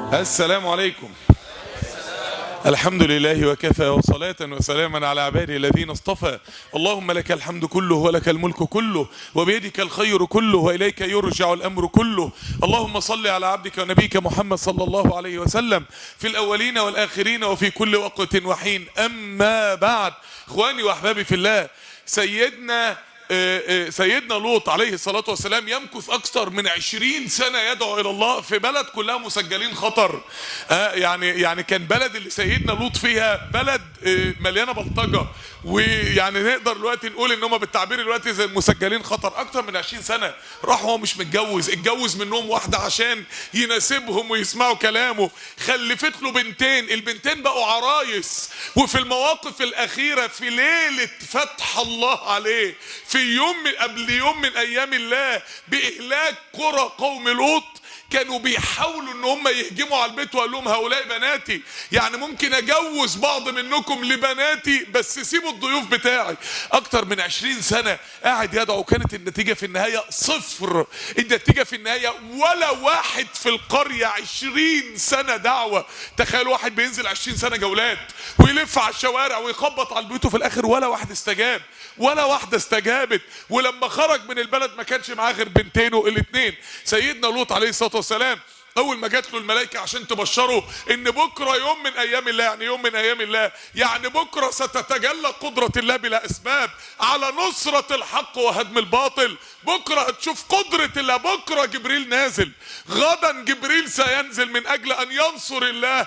السلام عليكم الحمد لله وكفى وصلاة وسلاما على عباده الذين اصطفى اللهم لك الحمد كله ولك الملك كله وبيدك الخير كله وإليك يرجع الأمر كله اللهم صل على عبدك ونبيك محمد صلى الله عليه وسلم في الأولين والآخرين وفي كل وقت وحين أما بعد إخواني وأحبابي في الله سيدنا سيدنا لوط عليه الصلاة والسلام يمكث أكثر من عشرين سنة يدعو إلى الله في بلد كلها مسجلين خطر يعني يعني كان بلد اللي سيدنا لوط فيها بلد مليانة بلطجة ويعني نقدر دلوقتي نقول ان هم بالتعبير دلوقتي زي المسجلين خطر اكتر من 20 سنه راح هو مش متجوز اتجوز منهم واحده عشان يناسبهم ويسمعوا كلامه خلفت له بنتين البنتين بقوا عرايس وفي المواقف الاخيره في ليله فتح الله عليه في يوم من قبل يوم من ايام الله باهلاك قرى قوم لوط كانوا بيحاولوا ان هم يهجموا على البيت وقال لهم هؤلاء بناتي يعني ممكن اجوز بعض منكم لبناتي بس سيبوا الضيوف بتاعي اكتر من عشرين سنة قاعد يدعو كانت النتيجة في النهاية صفر النتيجة في النهاية ولا واحد في القرية عشرين سنة دعوة تخيل واحد بينزل عشرين سنة جولات ويلف على الشوارع ويخبط على البيوت وفي الاخر ولا واحد استجاب ولا واحدة استجابت ولما خرج من البلد ما كانش معاه غير بنتينه الاثنين سيدنا لوط عليه الصلاة والسلام اول ما جات له الملائكه عشان تبشره ان بكره يوم من ايام الله يعني يوم من ايام الله يعني بكره ستتجلى قدره الله بلا اسباب على نصره الحق وهدم الباطل بكره هتشوف قدره الله بكره جبريل نازل غدا جبريل سينزل من اجل ان ينصر الله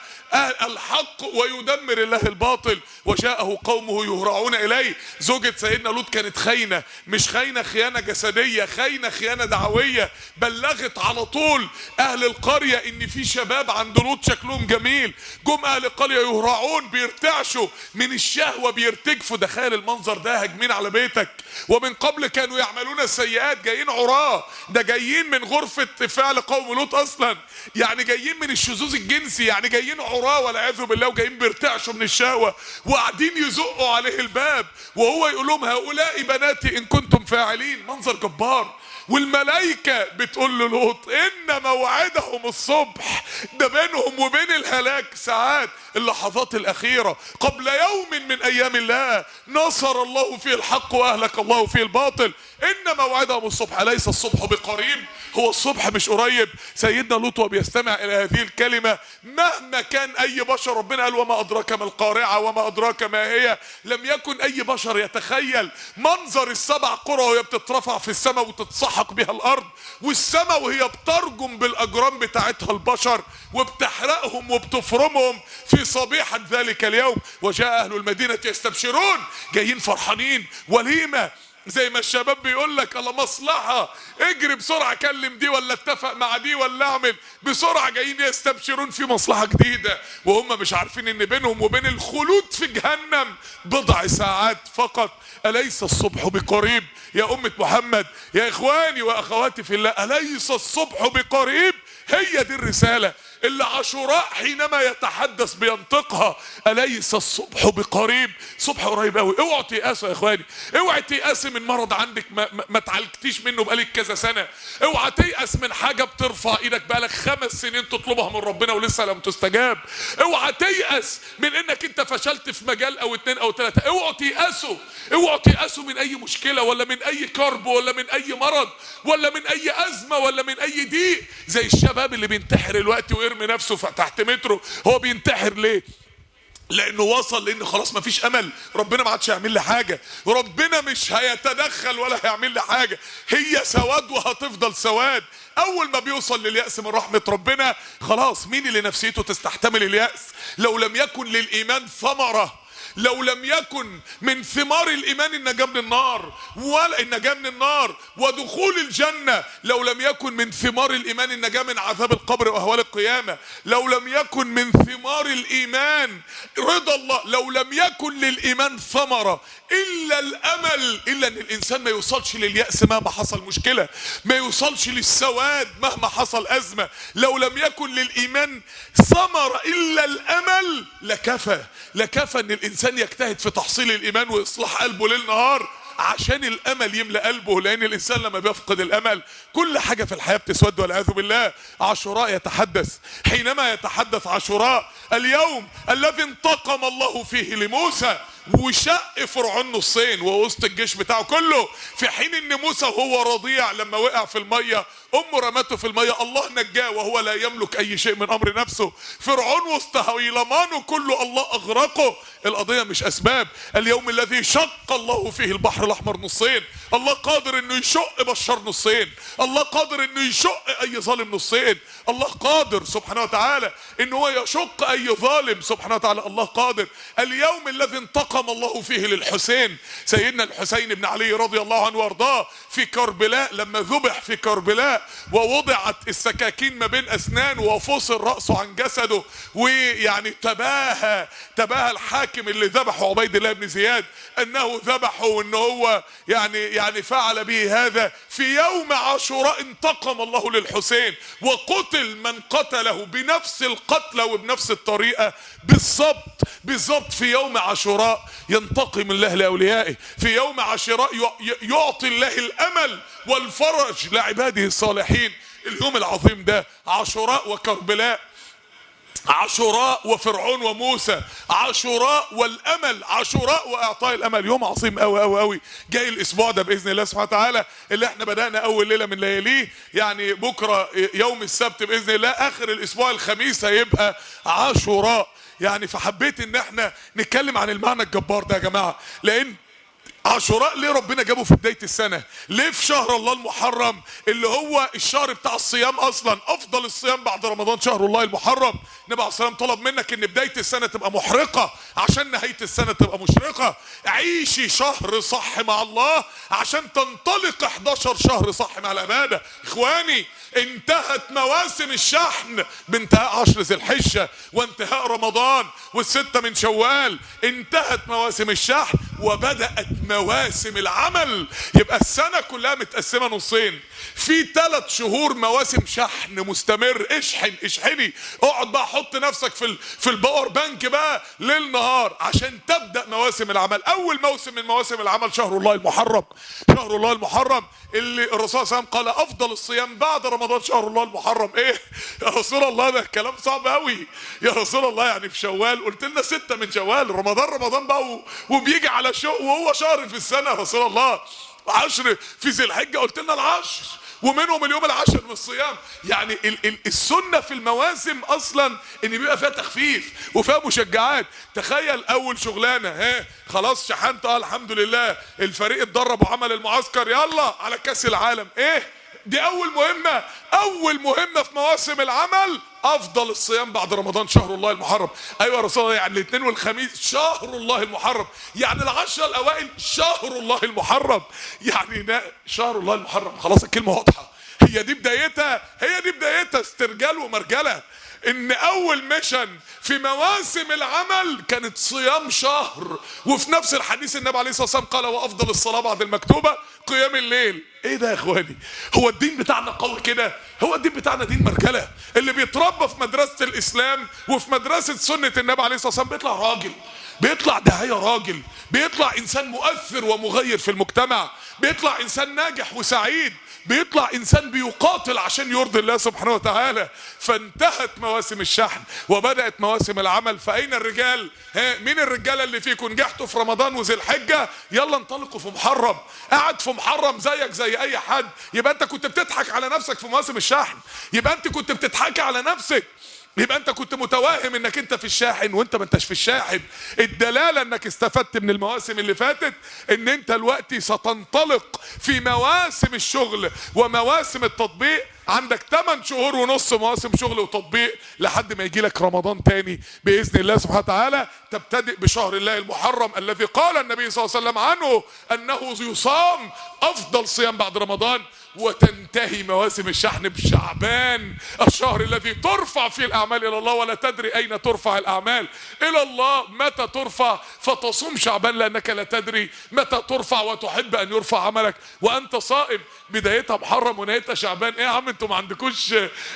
الحق ويدمر الله الباطل وجاءه قومه يهرعون اليه زوجة سيدنا لوط كانت خاينه مش خاينه خيانه جسديه خاينه خيانه دعويه بلغت على طول اهل القريه ان في شباب عند لوط شكلهم جميل جم اهل القريه يهرعون بيرتعشوا من الشهوه بيرتجفوا تخيل المنظر ده هاجمين على بيتك ومن قبل كانوا يعملون السيئات جايين عراه ده جايين من غرفه فعل قوم لوط اصلا يعني جايين من الشذوذ الجنسي يعني جايين عراه والعياذ بالله وجايين بيرتعشوا من الشهوه وقاعدين يزقوا عليه الباب وهو يقول لهم هؤلاء بناتي ان كنتم فاعلين منظر جبار والملائكة بتقول له لوط إن موعدهم الصبح ده بينهم وبين الهلاك ساعات اللحظات الأخيرة قبل يوم من أيام الله نصر الله فيه الحق وأهلك الله فيه الباطل إن موعدهم الصبح أليس الصبح بقريب هو الصبح مش قريب سيدنا لوط وبيستمع إلى هذه الكلمة مهما كان أي بشر ربنا قال وما أدراك ما القارعة وما أدراك ما هي لم يكن أي بشر يتخيل منظر السبع قرى وهي بتترفع في السماء وتتسحق بها الأرض والسماء وهي بترجم بالأجرام بتاعتها البشر وبتحرقهم وبتفرمهم في صبيحة ذلك اليوم وجاء أهل المدينة يستبشرون جايين فرحانين وليمة زي ما الشباب بيقول لك الله مصلحة اجري بسرعة كلم دي ولا اتفق مع دي ولا اعمل بسرعة جايين يستبشرون في مصلحة جديدة وهم مش عارفين ان بينهم وبين الخلود في جهنم بضع ساعات فقط أليس الصبح بقريب يا أمة محمد يا إخواني وأخواتي في الله أليس الصبح بقريب هي دي الرسالة اللي عاشوراء حينما يتحدث بينطقها أليس الصبح بقريب صبح قريب قوي اوعوا تيأسوا يا اخواني اوعي تيأسي من مرض عندك ما, ما, ما تعالجتيش منه بقالك كذا سنة اوعى تيأس من حاجة بترفع ايدك بقالك خمس سنين تطلبها من ربنا ولسه لم تستجاب اوعى تيأس من انك انت فشلت في مجال او اتنين او تلاتة اوعوا تيأسوا اوعوا تيأسوا من اي مشكلة ولا من اي كرب ولا من اي مرض ولا من اي ازمة ولا من اي ضيق زي الشباب اللي بينتحر الوقت ويرمي نفسه تحت مترو هو بينتحر ليه لانه وصل لان خلاص مفيش امل ربنا ما عادش هيعمل لي حاجه ربنا مش هيتدخل ولا هيعمل لي حاجه هي سواد وهتفضل سواد اول ما بيوصل للياس من رحمه ربنا خلاص مين اللي نفسيته تستحتمل الياس لو لم يكن للايمان ثمره لو لم يكن من ثمار الايمان النجاه من النار ولا النجاه من النار ودخول الجنه لو لم يكن من ثمار الايمان النجاه من عذاب القبر واهوال القيامه لو لم يكن من ثمار الايمان رضا الله لو لم يكن للايمان ثمره الا الامل الا ان الانسان ما يوصلش للياس مهما حصل مشكله ما يوصلش للسواد مهما حصل ازمه لو لم يكن للايمان ثمره الا الامل لكفى لكفى ان الانسان يجتهد في تحصيل الايمان واصلاح قلبه ليل نهار عشان الامل يملى قلبه لان الانسان لما بيفقد الامل كل حاجه في الحياه بتسود والعياذ بالله عاشوراء يتحدث حينما يتحدث عاشوراء اليوم الذي انتقم الله فيه لموسى وشق فرعون نصين ووسط الجيش بتاعه كله في حين ان موسى وهو رضيع لما وقع في الميه امه رمته في الميه الله نجاه وهو لا يملك اي شيء من امر نفسه فرعون وسط هيلمانه كله الله اغرقه القضيه مش اسباب اليوم الذي شق الله فيه البحر الاحمر نصين الله قادر انه يشق بشار نصين الله قادر انه يشق اي ظالم نصين الله قادر سبحانه وتعالى ان هو يشق اي ظالم سبحانه وتعالى الله قادر اليوم الذي انتقم الله فيه للحسين سيدنا الحسين بن علي رضي الله عنه وارضاه في كربلاء لما ذبح في كربلاء ووضعت السكاكين ما بين اسنانه وفصل راسه عن جسده ويعني تباهى تباهى الحاكم اللي ذبحه عبيد الله بن زياد انه ذبحه وان هو يعني يعني فعل به هذا في يوم عاشوراء انتقم الله للحسين وقتل من قتله بنفس القتلى وبنفس الطريقه بالظبط بالظبط في يوم عاشوراء ينتقم الله لاوليائه في يوم عاشوراء يعطي الله الامل والفرج لعباده الصالحين اليوم العظيم ده عاشوراء وكربلاء عاشوراء وفرعون وموسى عاشوراء والامل عاشوراء واعطاء الامل يوم عظيم قوي قوي قوي جاي الاسبوع ده باذن الله سبحانه وتعالى اللي احنا بدانا اول ليله من لياليه يعني بكره يوم السبت باذن الله اخر الاسبوع الخميس هيبقى عاشوراء يعني فحبيت ان احنا نتكلم عن المعنى الجبار ده يا جماعه لان عاشوراء ليه ربنا جابه في بدايه السنه ليه في شهر الله المحرم اللي هو الشهر بتاع الصيام اصلا افضل الصيام بعد رمضان شهر الله المحرم النبي عليه الصلاه طلب منك ان بدايه السنه تبقى محرقه عشان نهايه السنه تبقى مشرقه عيشي شهر صح مع الله عشان تنطلق 11 شهر صح مع العباده اخواني انتهت مواسم الشحن بانتهاء عشر ذي الحجه وانتهاء رمضان والسته من شوال انتهت مواسم الشحن وبدات مواسم العمل يبقى السنه كلها متقسمه نصين في ثلاث شهور مواسم شحن مستمر اشحن اشحني اقعد بقى حط نفسك في ال... في الباور بانك بقى ليل نهار عشان تبدا مواسم العمل اول موسم من مواسم العمل شهر الله المحرم شهر الله المحرم اللي الرسول صلى الله عليه وسلم قال افضل الصيام بعد رمضان شهر الله المحرم ايه يا رسول الله ده كلام صعب قوي يا رسول الله يعني في شوال قلت لنا ستة من شوال رمضان رمضان بقى و... وبيجي على شو وهو شهر في السنه يا رسول الله عشر في ذي الحجه قلت لنا العشر ومنهم اليوم العاشر من الصيام يعني ال ال السنه في المواسم اصلا ان بيبقى فيها تخفيف وفيها مشجعات تخيل اول شغلانه ها خلاص شحنت اه الحمد لله الفريق اتدرب وعمل المعسكر يلا على كاس العالم ايه دي اول مهمه اول مهمه في مواسم العمل افضل الصيام بعد رمضان شهر الله المحرم ايوه يا رسول الله يعني الاثنين والخميس شهر الله المحرم يعني العشره الاوائل شهر الله المحرم يعني شهر الله المحرم خلاص الكلمه واضحه هي دي بدايتها هي دي بدايتها استرجال ومرجله ان اول ميشن في مواسم العمل كانت صيام شهر وفي نفس الحديث النبي عليه الصلاه والسلام قال وافضل الصلاه بعد المكتوبه قيام الليل ايه ده يا اخواني هو الدين بتاعنا قوي كده هو الدين بتاعنا دين مرجله اللي بيتربى في مدرسه الاسلام وفي مدرسه سنه النبي عليه الصلاه والسلام بيطلع راجل بيطلع داعيه راجل بيطلع انسان مؤثر ومغير في المجتمع بيطلع انسان ناجح وسعيد بيطلع انسان بيقاتل عشان يرضي الله سبحانه وتعالى فانتهت مواسم الشحن وبدات مواسم العمل فاين الرجال ها مين الرجاله اللي فيكم نجحتوا في رمضان وذي الحجه يلا انطلقوا في محرم قاعد في محرم زيك زي اي حد يبقى انت كنت بتضحك على نفسك في مواسم الشحن يبقى انت كنت بتضحكي على نفسك يبقى انت كنت متوهم انك انت في الشاحن وانت ما انتش في الشاحن الدلاله انك استفدت من المواسم اللي فاتت ان انت دلوقتي ستنطلق في مواسم الشغل ومواسم التطبيق عندك 8 شهور ونص مواسم شغل وتطبيق لحد ما يجي لك رمضان تاني باذن الله سبحانه وتعالى تبتدئ بشهر الله المحرم الذي قال النبي صلى الله عليه وسلم عنه انه يصام افضل صيام بعد رمضان وتنتهي مواسم الشحن بشعبان الشهر الذي ترفع فيه الاعمال الى الله ولا تدري اين ترفع الاعمال الى الله متى ترفع فتصوم شعبان لانك لا تدري متى ترفع وتحب ان يرفع عملك وانت صائم بدايتها محرم ونهايتها شعبان ايه يا عم انتوا ما عندكوش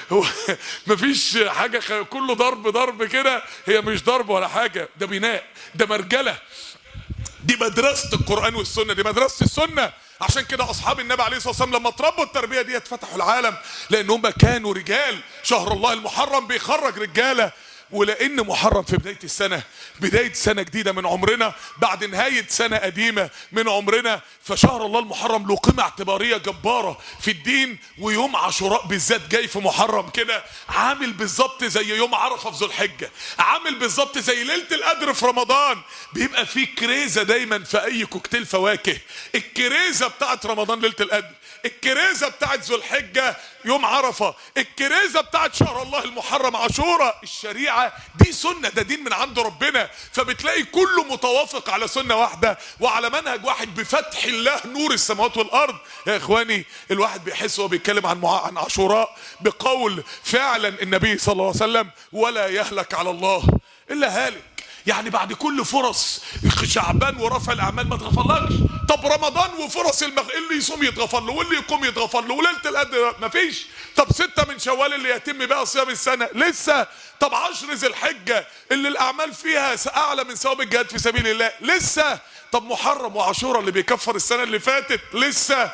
مفيش حاجه كله ضرب ضرب كده هي مش ضرب ولا حاجه ده بناء ده مرجله دي مدرسة القرآن والسنة دي مدرسة السنة عشان كده أصحاب النبي عليه الصلاة والسلام لما تربوا التربية دي فتحوا العالم لأن هم كانوا رجال شهر الله المحرم بيخرج رجالة ولأن محرم في بداية السنة بداية سنة جديدة من عمرنا بعد نهاية سنة قديمة من عمرنا فشهر الله المحرم له قيمة اعتبارية جبارة في الدين ويوم عاشوراء بالذات جاي في محرم كده عامل بالظبط زي يوم عرفة في ذو الحجة عامل بالظبط زي ليلة القدر في رمضان بيبقى فيه كريزة دايما في أي كوكتيل فواكه الكريزة بتاعت رمضان ليلة القدر الكريزة بتاعت ذو الحجة يوم عرفة الكريزة بتاعت شهر الله المحرم عاشوراء الشريعة دي سنة ده دين من عند ربنا فبتلاقي كله متوافق على سنة واحدة وعلى منهج واحد بفتح الله نور السماوات والأرض يا إخواني الواحد بيحس وهو بيتكلم عن مع... عن عاشوراء بقول فعلا النبي صلى الله عليه وسلم ولا يهلك على الله إلا هالك يعني بعد كل فرص شعبان ورفع الاعمال ما تغفرلكش طب رمضان وفرص المغ... اللي يصوم يتغفر له واللي يقوم يتغفر له وليله القدر ما فيش طب ستة من شوال اللي يتم بقى صيام السنه لسه طب عشر ذي الحجه اللي الاعمال فيها اعلى من ثواب الجهاد في سبيل الله لسه طب محرم وعاشوراء اللي بيكفر السنه اللي فاتت لسه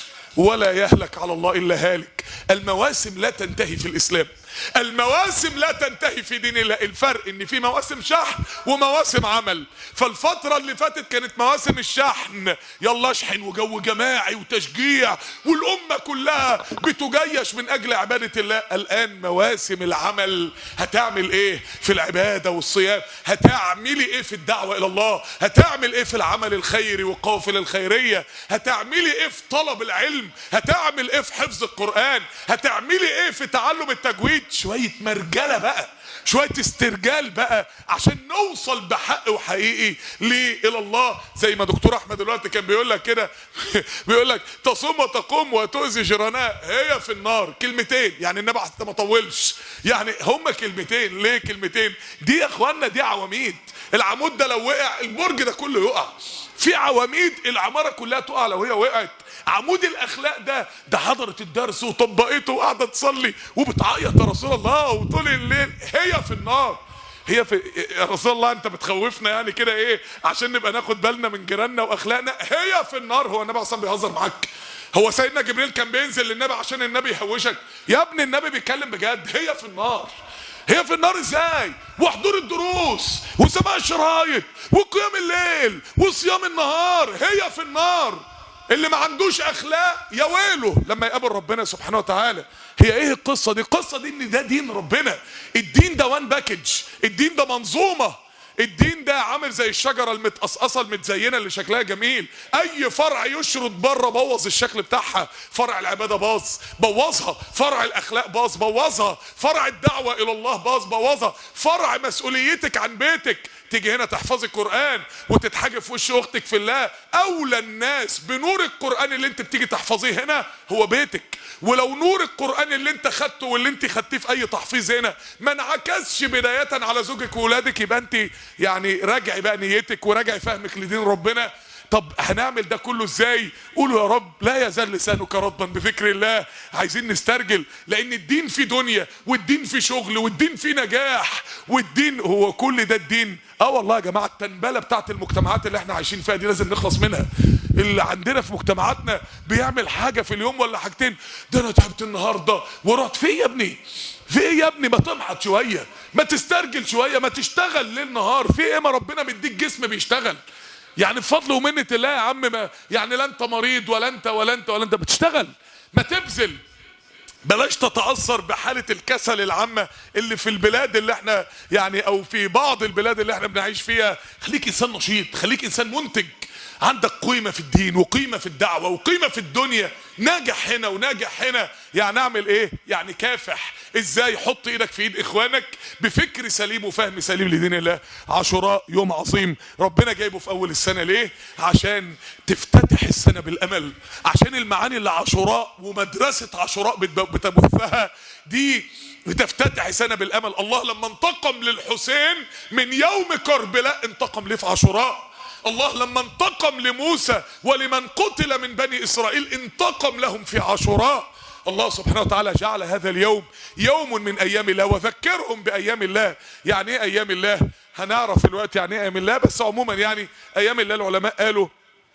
ولا يهلك على الله الا هالك المواسم لا تنتهي في الاسلام المواسم لا تنتهي في دين الله الفرق ان في مواسم شحن ومواسم عمل فالفترة اللي فاتت كانت مواسم الشحن يلا اشحن وجو جماعي وتشجيع والامة كلها بتجيش من اجل عبادة الله الان مواسم العمل هتعمل ايه في العبادة والصيام هتعملي ايه في الدعوة الى الله هتعمل ايه في العمل الخيري والقوافل الخيرية هتعملي ايه في طلب العلم هتعمل ايه في حفظ القرآن هتعملي ايه في تعلم التجويد شوية مرجلة بقى شوية استرجال بقى عشان نوصل بحق وحقيقي ليه الى الله زي ما دكتور احمد دلوقتي كان بيقول لك كده بيقول لك تصوم وتقوم وتؤذي جيرانها هي في النار كلمتين يعني النبي حتى ما طولش يعني هما كلمتين ليه كلمتين دي يا اخوانا دي عواميد العمود ده لو وقع البرج ده كله يقع في عواميد العماره كلها تقع لو هي وقعت عمود الاخلاق ده ده حضرت الدرس وطبقته وقاعده تصلي وبتعيط يا رسول الله وطول الليل هي في النار هي في يا رسول الله انت بتخوفنا يعني كده ايه عشان نبقى ناخد بالنا من جيراننا واخلاقنا هي في النار هو النبي اصلا بيهزر معاك هو سيدنا جبريل كان بينزل للنبي عشان النبي يهوشك يا ابني النبي بيتكلم بجد هي في النار هي في النار ازاي وحضور الدروس وسماع الشرايط وقيام الليل وصيام النهار هي في النار اللي ما عندوش اخلاق يا ويله لما يقابل ربنا سبحانه وتعالى هي ايه القصه دي القصه دي ان ده دين ربنا الدين ده وان باكج الدين ده منظومه الدين ده عامل زي الشجرة المتقصقصة المتزينة اللي شكلها جميل أي فرع يشرط بره بوظ الشكل بتاعها فرع العبادة باظ بوظها فرع الأخلاق باظ بوظها فرع الدعوة إلى الله باظ بوظها فرع مسؤوليتك عن بيتك تيجي هنا تحفظي القرآن وتتحاجب في وش أختك في الله أولى الناس بنور القرآن اللي أنت بتيجي تحفظيه هنا هو بيتك ولو نور القرآن اللي أنت خدته واللي أنت خدتيه في أي تحفيظ هنا ما انعكسش بداية على زوجك وولادك يبقى أنت يعني راجعي بقى نيتك وراجعي فهمك لدين ربنا طب هنعمل ده كله ازاي قولوا يا رب لا يزال لسانك رطبا بذكر الله عايزين نسترجل لان الدين في دنيا والدين في شغل والدين في نجاح والدين هو كل ده الدين اه والله يا جماعه التنبله بتاعت المجتمعات اللي احنا عايشين فيها دي لازم نخلص منها اللي عندنا في مجتمعاتنا بيعمل حاجه في اليوم ولا حاجتين ده انا تعبت النهارده ورحت في يا ابني في ايه يا ابني ما تمحط شويه ما تسترجل شويه ما تشتغل ليل نهار في ايه ما ربنا مديك جسم بيشتغل يعني بفضل ومنة الله يا عم ما يعني لا انت مريض ولا انت ولا انت ولا انت بتشتغل ما تبذل بلاش تتأثر بحالة الكسل العامة اللي في البلاد اللي احنا يعني او في بعض البلاد اللي احنا بنعيش فيها خليك انسان نشيط خليك انسان منتج عندك قيمة في الدين وقيمة في الدعوة وقيمة في الدنيا ناجح هنا وناجح هنا يعني اعمل ايه يعني كافح ازاي حط ايدك في ايد اخوانك بفكر سليم وفهم سليم لدين الله عاشوراء يوم عظيم ربنا جايبه في اول السنة ليه عشان تفتتح السنة بالامل عشان المعاني اللي عاشوراء ومدرسة عاشوراء بتبثها دي بتفتتح سنة بالامل الله لما انتقم للحسين من يوم كربلاء انتقم ليه في عاشوراء الله لما انتقم لموسى ولمن قتل من بني اسرائيل انتقم لهم في عاشوراء الله سبحانه وتعالى جعل هذا اليوم يوم من ايام الله وذكرهم بايام الله يعني ايه ايام الله هنعرف الوقت يعني ايه ايام الله بس عموما يعني ايام الله العلماء قالوا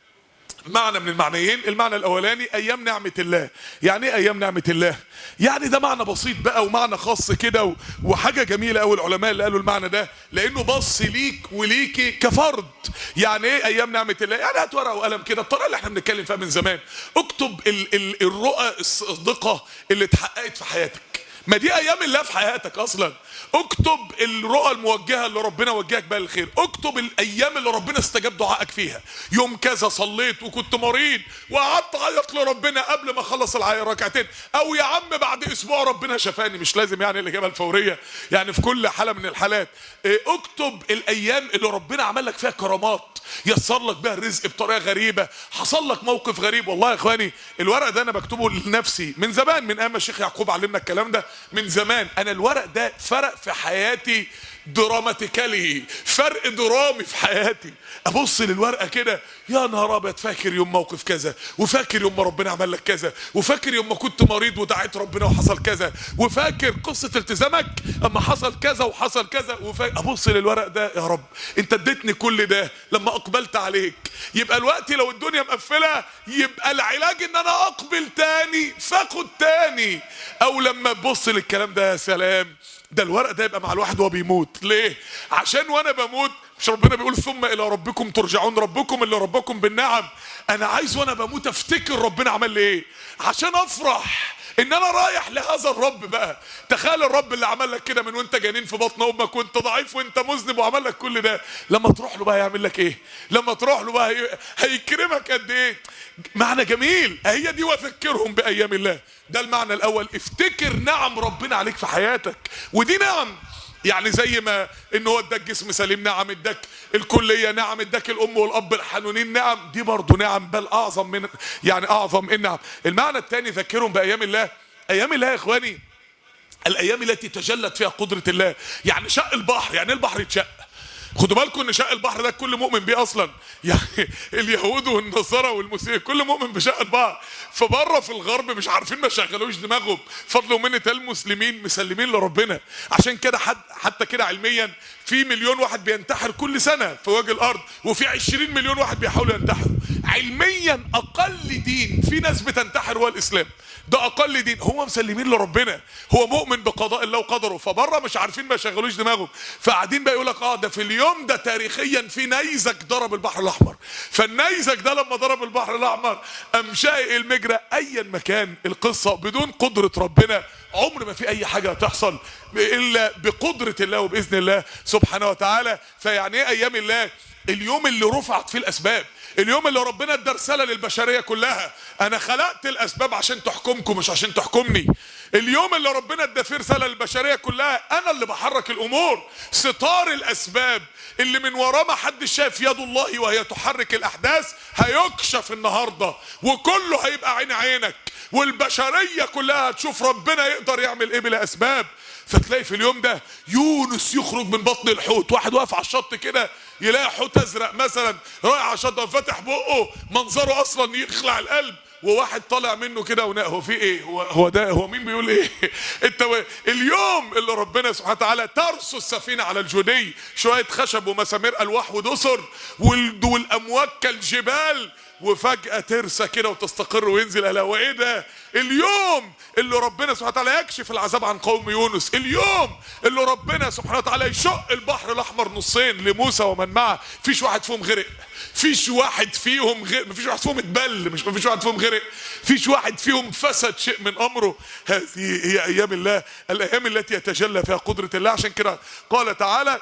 معنى من المعنيين المعنى الاولاني ايام نعمه الله يعني ايه ايام نعمه الله يعني ده معنى بسيط بقى ومعنى خاص كده و- وحاجه جميله قوي العلماء اللي قالوا المعنى ده لانه بص ليك وليكي كفرد يعني ايه ايام نعمه الله يعني هات ورقه وقلم كده الطريقه اللي احنا بنتكلم فيها من زمان اكتب ال ال الرؤى الصادقه اللي اتحققت في حياتك ما دي ايام الله في حياتك اصلا اكتب الرؤى الموجهه اللي ربنا وجهك بها للخير اكتب الايام اللي ربنا استجاب دعائك فيها يوم كذا صليت وكنت مريض وقعدت اعيط لربنا قبل ما اخلص العي ركعتين او يا عم بعد اسبوع ربنا شفاني مش لازم يعني الاجابه الفوريه يعني في كل حاله من الحالات إيه، اكتب الايام اللي ربنا عمل لك فيها كرامات يسر لك بها الرزق بطريقه غريبه حصل لك موقف غريب والله يا اخواني الورق ده انا بكتبه لنفسي من زمان من ايام الشيخ يعقوب علمنا الكلام ده من زمان انا الورق ده فرق في حياتي دراماتيكالي فرق درامي في حياتي ابص للورقه كده يا نهار ابيض فاكر يوم موقف كذا وفاكر يوم ما ربنا عمل لك كذا وفاكر يوم ما كنت مريض ودعيت ربنا وحصل كذا وفاكر قصه التزامك اما حصل كذا وحصل كذا وفاكر ابص للورق ده يا رب انت اديتني كل ده لما اقبلت عليك يبقى الوقت لو الدنيا مقفله يبقى العلاج ان انا اقبل تاني فاخد تاني او لما تبص للكلام ده يا سلام ده الورق ده يبقى مع الواحد وهو بيموت ليه عشان وانا بموت مش ربنا بيقول ثم الى ربكم ترجعون ربكم اللي ربكم بالنعم انا عايز وانا بموت افتكر ربنا عمل لي ايه عشان افرح ان انا رايح لهذا الرب بقى تخيل الرب اللي عمل لك كده من وانت جنين في بطن امك وانت ضعيف وانت مذنب وعمل لك كل ده لما تروح له بقى يعمل لك ايه لما تروح له بقى هي- هيكرمك قد ايه معنى جميل هي دي وذكرهم بايام الله ده المعنى الاول افتكر نعم ربنا عليك في حياتك ودي نعم يعني زي ما ان هو اداك جسم سليم نعم اداك الكليه نعم اداك الام والاب الحنونين نعم دي برضه نعم بل اعظم من يعني اعظم النعم المعنى الثاني ذكرهم بايام الله ايام الله يا اخواني الايام التي تجلت فيها قدره الله يعني شق البحر يعني إيه البحر يتشق خدوا بالكم ان شق البحر ده كل مؤمن بيه اصلا يعني اليهود والنصارى والمسيحيين كل مؤمن بشق البحر فبره في الغرب مش عارفين ما شغلوش دماغهم فضل ومنة المسلمين مسلمين لربنا عشان كده حد حتى كده علميا في مليون واحد بينتحر كل سنه في وجه الارض وفي 20 مليون واحد بيحاولوا ينتحروا علميا اقل دين في ناس بتنتحر هو الاسلام ده اقل دين هو مسلمين لربنا هو مؤمن بقضاء الله وقدره فبره مش عارفين ما يشغلوش دماغهم فقاعدين بقى يقول لك اه ده في اليوم ده تاريخيا في نيزك ضرب البحر الاحمر فالنيزك ده لما ضرب البحر الاحمر قام شايق المجرى ايا مكان القصه بدون قدره ربنا عمر ما في اي حاجه هتحصل الا بقدره الله وباذن الله سبحانه وتعالى فيعني ايه ايام الله اليوم اللي رفعت فيه الاسباب اليوم اللي ربنا ادى رساله للبشريه كلها انا خلقت الاسباب عشان تحكمكم مش عشان تحكمني اليوم اللي ربنا ادى فيه رساله للبشريه كلها انا اللي بحرك الامور ستار الاسباب اللي من وراه ما حدش شايف يد الله وهي تحرك الاحداث هيكشف النهارده وكله هيبقى عين عينك والبشريه كلها هتشوف ربنا يقدر يعمل ايه بلا اسباب فتلاقي في اليوم ده يونس يخرج من بطن الحوت واحد واقف على الشط كده يلاقي حوت ازرق مثلا رايح على الشط وفاتح بقه منظره اصلا يخلع القلب وواحد طالع منه كده ونا هو في ايه هو, هو ده هو مين بيقول ايه انت و... اليوم اللي ربنا سبحانه وتعالى ترسو السفينه على الجودي شويه خشب ومسامير الواح ودسر وال... والامواج كالجبال وفجأة ترسى كده وتستقر وينزل ألا وإيه ده؟ اليوم اللي ربنا سبحانه وتعالى يكشف العذاب عن قوم يونس، اليوم اللي ربنا سبحانه وتعالى يشق البحر الأحمر نصين لموسى ومن معه، فيش واحد فيهم غرق، فيش واحد فيهم غرق، مفيش واحد فيهم اتبل، مش مفيش واحد فيهم غرق، فيش واحد فيهم فسد شيء من أمره، هذه هي أيام الله، الأيام التي يتجلى فيها قدرة الله، عشان كده قال تعالى: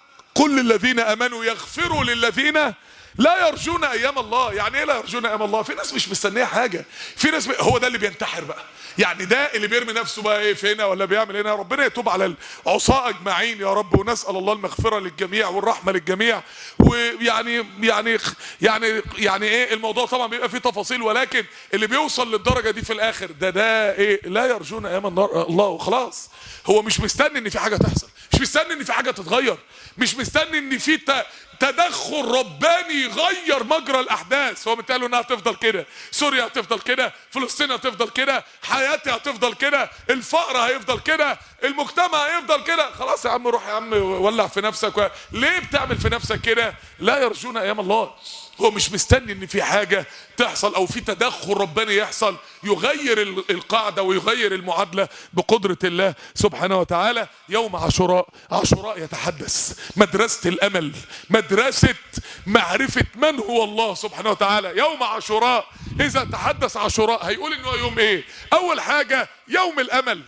قل للذين امنوا يغفروا للذين لا يرجون ايام الله يعني ايه لا يرجون ايام الله في ناس مش مستنيه حاجه في ناس ب... هو ده اللي بينتحر بقى يعني ده اللي بيرمي نفسه بقى ايه فينا ولا بيعمل هنا ربنا يتوب على العصاة اجمعين يا رب ونسال الله المغفره للجميع والرحمه للجميع ويعني يعني يعني يعني ايه الموضوع طبعا بيبقى فيه تفاصيل ولكن اللي بيوصل للدرجه دي في الاخر ده ده ايه لا يرجون ايام النار الله وخلاص هو مش مستني ان في حاجه تحصل مش مستني ان في حاجه تتغير مش مستني ان في ت- تدخل رباني يغير مجرى الاحداث هو متقال انها هتفضل كده سوريا هتفضل كده فلسطين هتفضل كده حياتي هتفضل كده الفقر هيفضل كده المجتمع هيفضل كده خلاص يا عم روح يا عم ولع في نفسك و... ليه بتعمل في نفسك كده لا يرجون ايام الله هو مش مستني ان في حاجة تحصل او في تدخل رباني يحصل يغير ال- القاعدة ويغير المعادلة بقدرة الله سبحانه وتعالى يوم عاشوراء عاشوراء يتحدث مدرسة الامل مدرسة معرفة من هو الله سبحانه وتعالى يوم عاشوراء اذا تحدث عاشوراء هيقول ان هو يوم ايه اول حاجة يوم الامل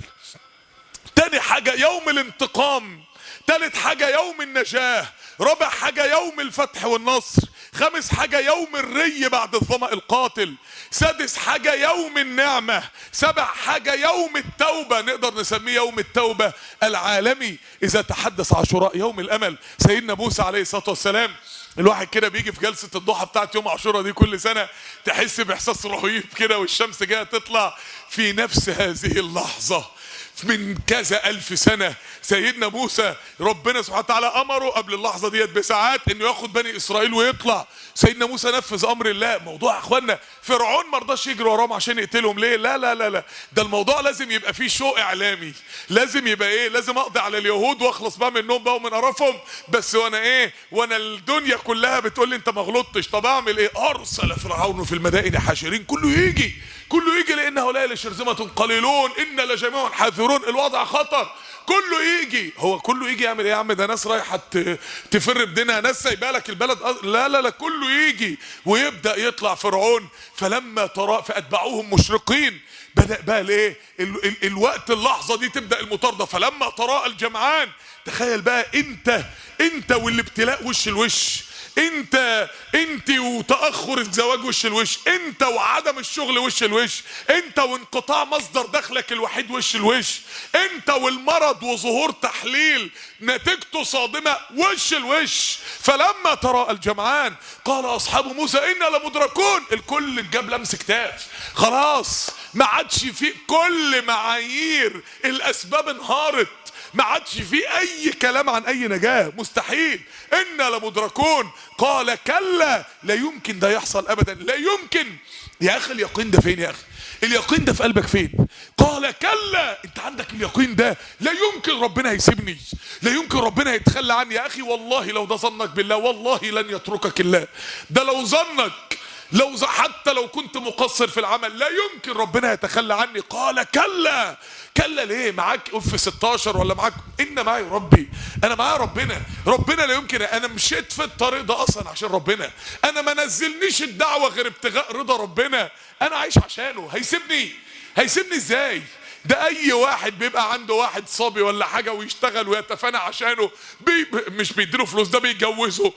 تاني حاجة يوم الانتقام تالت حاجة يوم النجاة رابع حاجة يوم الفتح والنصر خامس حاجة يوم الري بعد الظمأ القاتل سادس حاجة يوم النعمة سبع حاجة يوم التوبة نقدر نسميه يوم التوبة العالمي إذا تحدث عاشوراء يوم الأمل سيدنا موسى عليه الصلاة والسلام الواحد كده بيجي في جلسة الضحى بتاعت يوم عاشوراء دي كل سنة تحس بإحساس رهيب كده والشمس جاية تطلع في نفس هذه اللحظة من كذا ألف سنة سيدنا موسى ربنا سبحانه وتعالى أمره قبل اللحظة ديت بساعات إنه ياخد بني إسرائيل ويطلع سيدنا موسى نفذ أمر الله موضوع يا إخوانا فرعون ما رضاش يجري وراهم عشان يقتلهم ليه لا لا لا لا ده الموضوع لازم يبقى فيه شو إعلامي لازم يبقى إيه لازم أقضي على اليهود وأخلص بقى منهم بقى ومن قرفهم بس وأنا إيه وأنا الدنيا كلها بتقول لي أنت ما غلطتش طب أعمل إيه أرسل فرعون في المدائن حاشرين كله يجي كله يجي لان هؤلاء لشرذمة قليلون ان لجميع حاذرون الوضع خطر كله يجي هو كله يجي يعمل ايه يا عم ده ناس رايحه ت- تفر بدينها ناس سايبه لك البلد أ- لا لا لا كله يجي ويبدا يطلع فرعون فلما ترى فاتبعوهم مشرقين بدا بقى الايه ال- ال- الوقت اللحظه دي تبدا المطارده فلما تراءى الجمعان تخيل بقى انت انت والابتلاء وش الوش انت انت وتاخر الزواج وش الوش انت وعدم الشغل وش الوش انت وانقطاع مصدر دخلك الوحيد وش الوش انت والمرض وظهور تحليل نتيجته صادمه وش الوش فلما تراءى الجمعان قال اصحاب موسى انا لمدركون الكل جاب لمس كتاف خلاص ما عادش في كل معايير الاسباب انهارت ما عادش في اي كلام عن اي نجاة مستحيل انا لمدركون قال كلا لا يمكن ده يحصل ابدا لا يمكن يا اخي اليقين ده فين يا اخي اليقين ده في قلبك فين قال كلا انت عندك اليقين ده لا يمكن ربنا هيسيبني لا يمكن ربنا يتخلى عني يا اخي والله لو ده ظنك بالله والله لن يتركك الله ده لو ظنك لو ز- حتى لو كنت مقصر في العمل لا يمكن ربنا يتخلى عني قال كلا كلا ليه معاك اف 16 ولا معاك ان معي ربي انا معايا ربنا ربنا لا يمكن انا مشيت في الطريق ده اصلا عشان ربنا انا ما نزلنيش الدعوه غير ابتغاء رضا ربنا انا عايش عشانه هيسيبني هيسيبني ازاي ده اي واحد بيبقى عنده واحد صبي ولا حاجه ويشتغل ويتفانى عشانه بي مش بيديله فلوس ده بيجوزه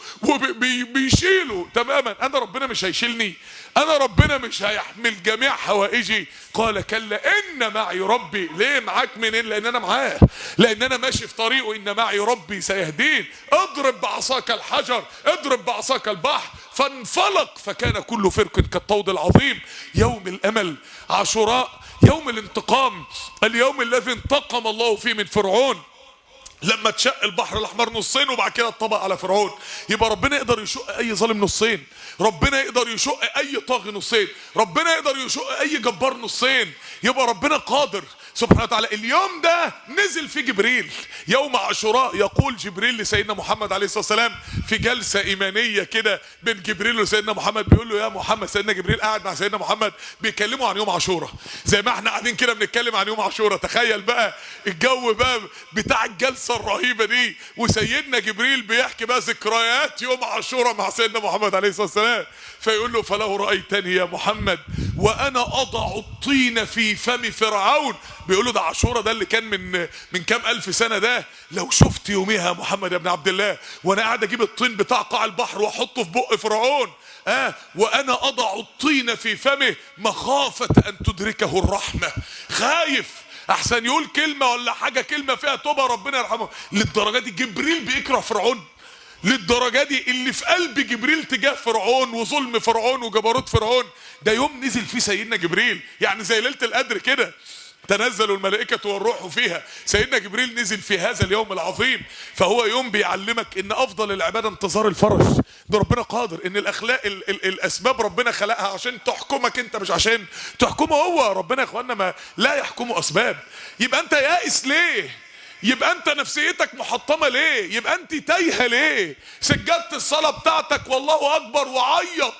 وبيشيله تماما انا ربنا مش هيشيلني انا ربنا مش هيحمل جميع حوائجي قال كلا ان معي ربي ليه معاك منين لان انا معاه لان انا ماشي في طريقه ان معي ربي سيهدين اضرب بعصاك الحجر اضرب بعصاك البحر فانفلق فكان كل فرق كالطود العظيم يوم الامل عاشوراء يوم الانتقام اليوم الذي انتقم الله فيه من فرعون لما تشق البحر الاحمر نصين وبعد كده اتطبق على فرعون يبقى ربنا يقدر يشق اي ظالم نصين ربنا يقدر يشق اي طاغي نصين ربنا يقدر يشق اي جبار نصين يبقى ربنا قادر سبحانه وتعالى اليوم ده نزل فيه جبريل يوم عاشوراء يقول جبريل لسيدنا محمد عليه الصلاه والسلام في جلسه ايمانيه كده بين جبريل وسيدنا محمد بيقول له يا محمد سيدنا جبريل قاعد مع سيدنا محمد بيتكلموا عن يوم عاشوراء زي ما احنا قاعدين كده بنتكلم عن يوم عاشوراء تخيل بقى الجو بقى بتاع الجلسه الرهيبه دي وسيدنا جبريل بيحكي بقى ذكريات يوم عاشوراء مع سيدنا محمد عليه الصلاه والسلام فيقول له فلو رايتني يا محمد وانا اضع الطين في فم فرعون بيقول له ده عاشوراء ده اللي كان من من كام الف سنه ده لو شفت يوميها يا محمد يا ابن عبد الله وانا قاعد اجيب الطين بتاع قاع البحر واحطه في بق فرعون آه وانا اضع الطين في فمه مخافه ان تدركه الرحمه خايف احسن يقول كلمه ولا حاجه كلمه فيها توبه ربنا يرحمه للدرجه دي جبريل بيكره فرعون للدرجه دي اللي في قلب جبريل تجاه فرعون وظلم فرعون وجبروت فرعون ده يوم نزل فيه سيدنا جبريل يعني زي ليله القدر كده تنزل الملائكة والروح فيها سيدنا جبريل نزل في هذا اليوم العظيم فهو يوم بيعلمك ان افضل العبادة انتظار الفرج ده ربنا قادر ان الاخلاق ال ال الاسباب ربنا خلقها عشان تحكمك انت مش عشان تحكمه هو ربنا يا اخوانا ما لا يحكمه اسباب يبقى انت يائس ليه يبقى انت نفسيتك محطمه ليه يبقى انت تايهه ليه سجدت الصلاه بتاعتك والله اكبر وعيط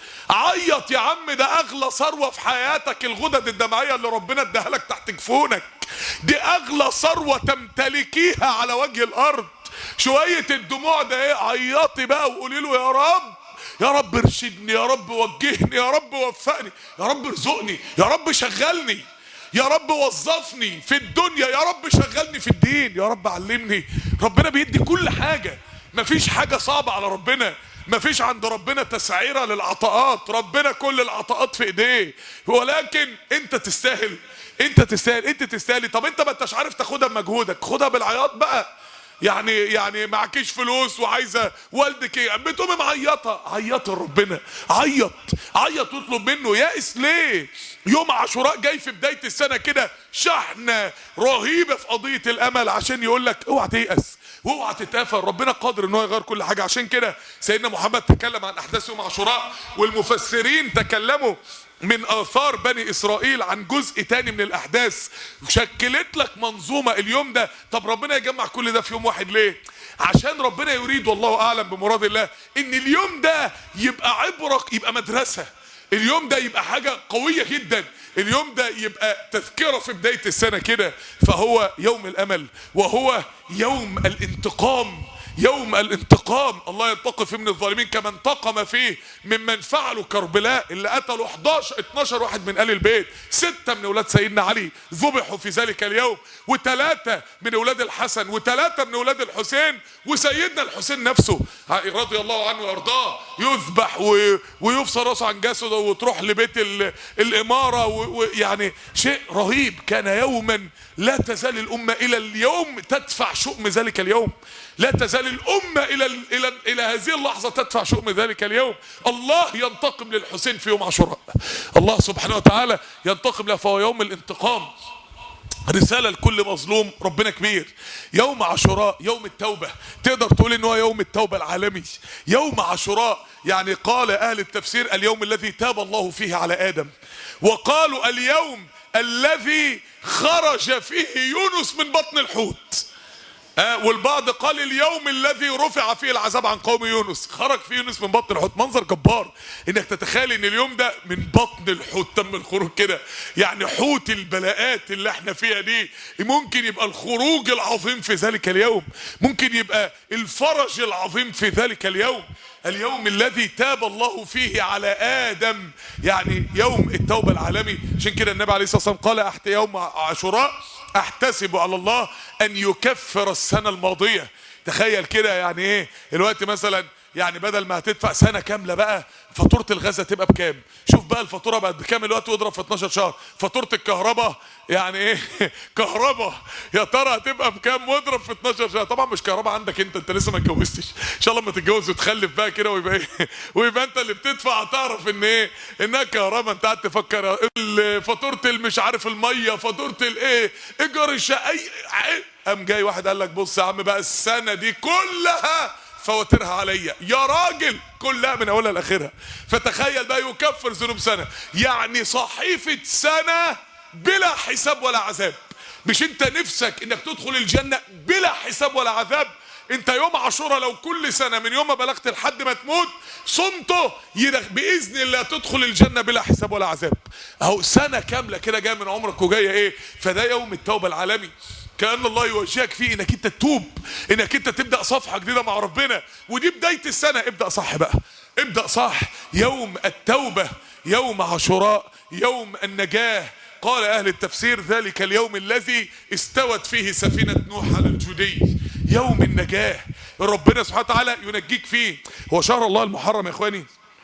عيط يا عم ده اغلى ثروه في حياتك الغدد الدمعيه اللي ربنا اداها لك تحت جفونك دي اغلى ثروه تمتلكيها على وجه الارض شويه الدموع ده ايه عيطي بقى وقولي له يا رب يا رب ارشدني يا رب وجهني يا رب وفقني يا رب ارزقني يا رب شغلني يا رب وظفني في الدنيا يا رب شغلني في الدين يا رب علمني ربنا بيدي كل حاجة مفيش حاجة صعبة على ربنا مفيش عند ربنا تسعيرة للعطاءات ربنا كل العطاءات في ايديه ولكن انت تستاهل انت تستاهل انت تستاهلي طب انت ما انتش عارف تاخدها بمجهودك خدها بالعياط بقى يعني يعني معكيش فلوس وعايزه والدك ايه بتقومي معيطه عيط لربنا عيط عيط واطلب منه يائس ليه يوم عاشوراء جاي في بدايه السنه كده شحنه رهيبه في قضيه الامل عشان يقول لك اوعى تيأس واوعى تتافل ربنا قادر ان هو يغير كل حاجه عشان كده سيدنا محمد تكلم عن احداث يوم عاشوراء والمفسرين تكلموا من اثار بني اسرائيل عن جزء تاني من الاحداث شكلت لك منظومه اليوم ده طب ربنا يجمع كل ده في يوم واحد ليه عشان ربنا يريد والله اعلم بمراد الله ان اليوم ده يبقى عبره يبقى مدرسه اليوم ده يبقى حاجه قويه جدا اليوم ده يبقى تذكره في بدايه السنه كده فهو يوم الامل وهو يوم الانتقام يوم الانتقام الله ينتقم فيه من الظالمين كما انتقم فيه ممن فعلوا كربلاء اللي قتلوا 11 12 واحد من ال البيت ستة من اولاد سيدنا علي ذبحوا في ذلك اليوم وثلاثة من اولاد الحسن وثلاثة من اولاد الحسين وسيدنا الحسين نفسه رضي الله عنه وارضاه يذبح و... ويفصل راسه عن جسده وتروح لبيت ال... الاماره ويعني و... شيء رهيب كان يوما لا تزال الامه الى اليوم تدفع شؤم ذلك اليوم لا تزال الأمة إلى إلى إلى هذه اللحظة تدفع شؤم ذلك اليوم الله ينتقم للحسين في يوم عاشوراء الله سبحانه وتعالى ينتقم له فهو يوم الانتقام رسالة لكل مظلوم ربنا كبير يوم عاشوراء يوم التوبة تقدر تقول ان هو يوم التوبة العالمي يوم عاشوراء يعني قال اهل التفسير اليوم الذي تاب الله فيه على ادم وقالوا اليوم الذي خرج فيه يونس من بطن الحوت آه والبعض قال اليوم الذي رفع فيه العذاب عن قوم يونس خرج فيه يونس من بطن الحوت منظر جبار انك تتخيل ان اليوم ده من بطن الحوت تم الخروج كده يعني حوت البلاءات اللي احنا فيها دي ممكن يبقى الخروج العظيم في ذلك اليوم ممكن يبقى الفرج العظيم في ذلك اليوم اليوم الذي تاب الله فيه على ادم يعني يوم التوبه العالمي عشان كده النبي عليه الصلاه والسلام قال احت يوم عاشوراء احتسب على الله ان يكفر السنه الماضيه تخيل كده يعني ايه الوقت مثلا يعني بدل ما هتدفع سنه كامله بقى فاتوره الغاز هتبقى بكام شوف بقى الفاتوره بقت بكام الوقت واضرب في 12 شهر فاتوره الكهرباء يعني ايه كهرباء يا ترى هتبقى بكام واضرب في 12 شهر طبعا مش كهرباء عندك انت انت لسه ما اتجوزتش ان شاء الله لما تتجوز وتخلف بقى كده ويبقى ايه ويبقى انت اللي بتدفع هتعرف ان ايه انها كهرباء انت قاعد تفكر فاتوره مش عارف الميه فاتوره الايه ايجار الشقه قام جاي واحد قال لك بص يا عم بقى السنه دي كلها فواترها عليا يا راجل كلها من اولها لاخرها فتخيل بقى يكفر ذنوب سنه يعني صحيفه سنه بلا حساب ولا عذاب مش انت نفسك انك تدخل الجنه بلا حساب ولا عذاب انت يوم عاشوراء لو كل سنه من يوم ما بلغت لحد ما تموت صمته باذن الله تدخل الجنه بلا حساب ولا عذاب اهو سنه كامله كده جايه من عمرك وجايه ايه فده يوم التوبه العالمي كأن الله يوجهك فيه انك انت تتوب انك انت تبدأ صفحة جديدة مع ربنا ودي بداية السنة ابدأ صح بقى ابدأ صح يوم التوبة يوم عاشوراء يوم النجاة قال اهل التفسير ذلك اليوم الذي استوت فيه سفينة نوح على الجودي يوم النجاة ربنا سبحانه وتعالى ينجيك فيه هو شهر الله المحرم يا اخواني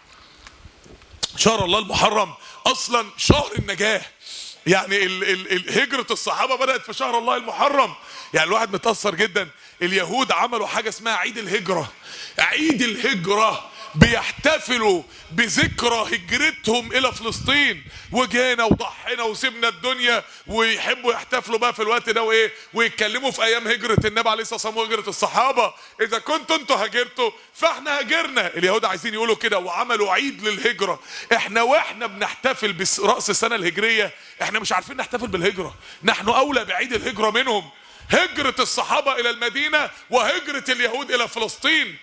شهر الله المحرم اصلا شهر النجاه يعني ال ال ال هجرة الصحابة بدأت في شهر الله المحرم يعني الواحد متأثر جدا اليهود عملوا حاجة اسمها عيد الهجرة عيد الهجرة بيحتفلوا بذكرى هجرتهم الى فلسطين وجينا وضحينا وسيبنا الدنيا ويحبوا يحتفلوا بقى في الوقت ده وايه ويتكلموا في ايام هجره النبي عليه الصلاه والسلام وهجره الصحابه اذا كنتوا انتوا هاجرتوا فاحنا هاجرنا اليهود عايزين يقولوا كده وعملوا عيد للهجره احنا واحنا بنحتفل براس السنه الهجريه احنا مش عارفين نحتفل بالهجره نحن اولى بعيد الهجره منهم هجره الصحابه الى المدينه وهجره اليهود الى فلسطين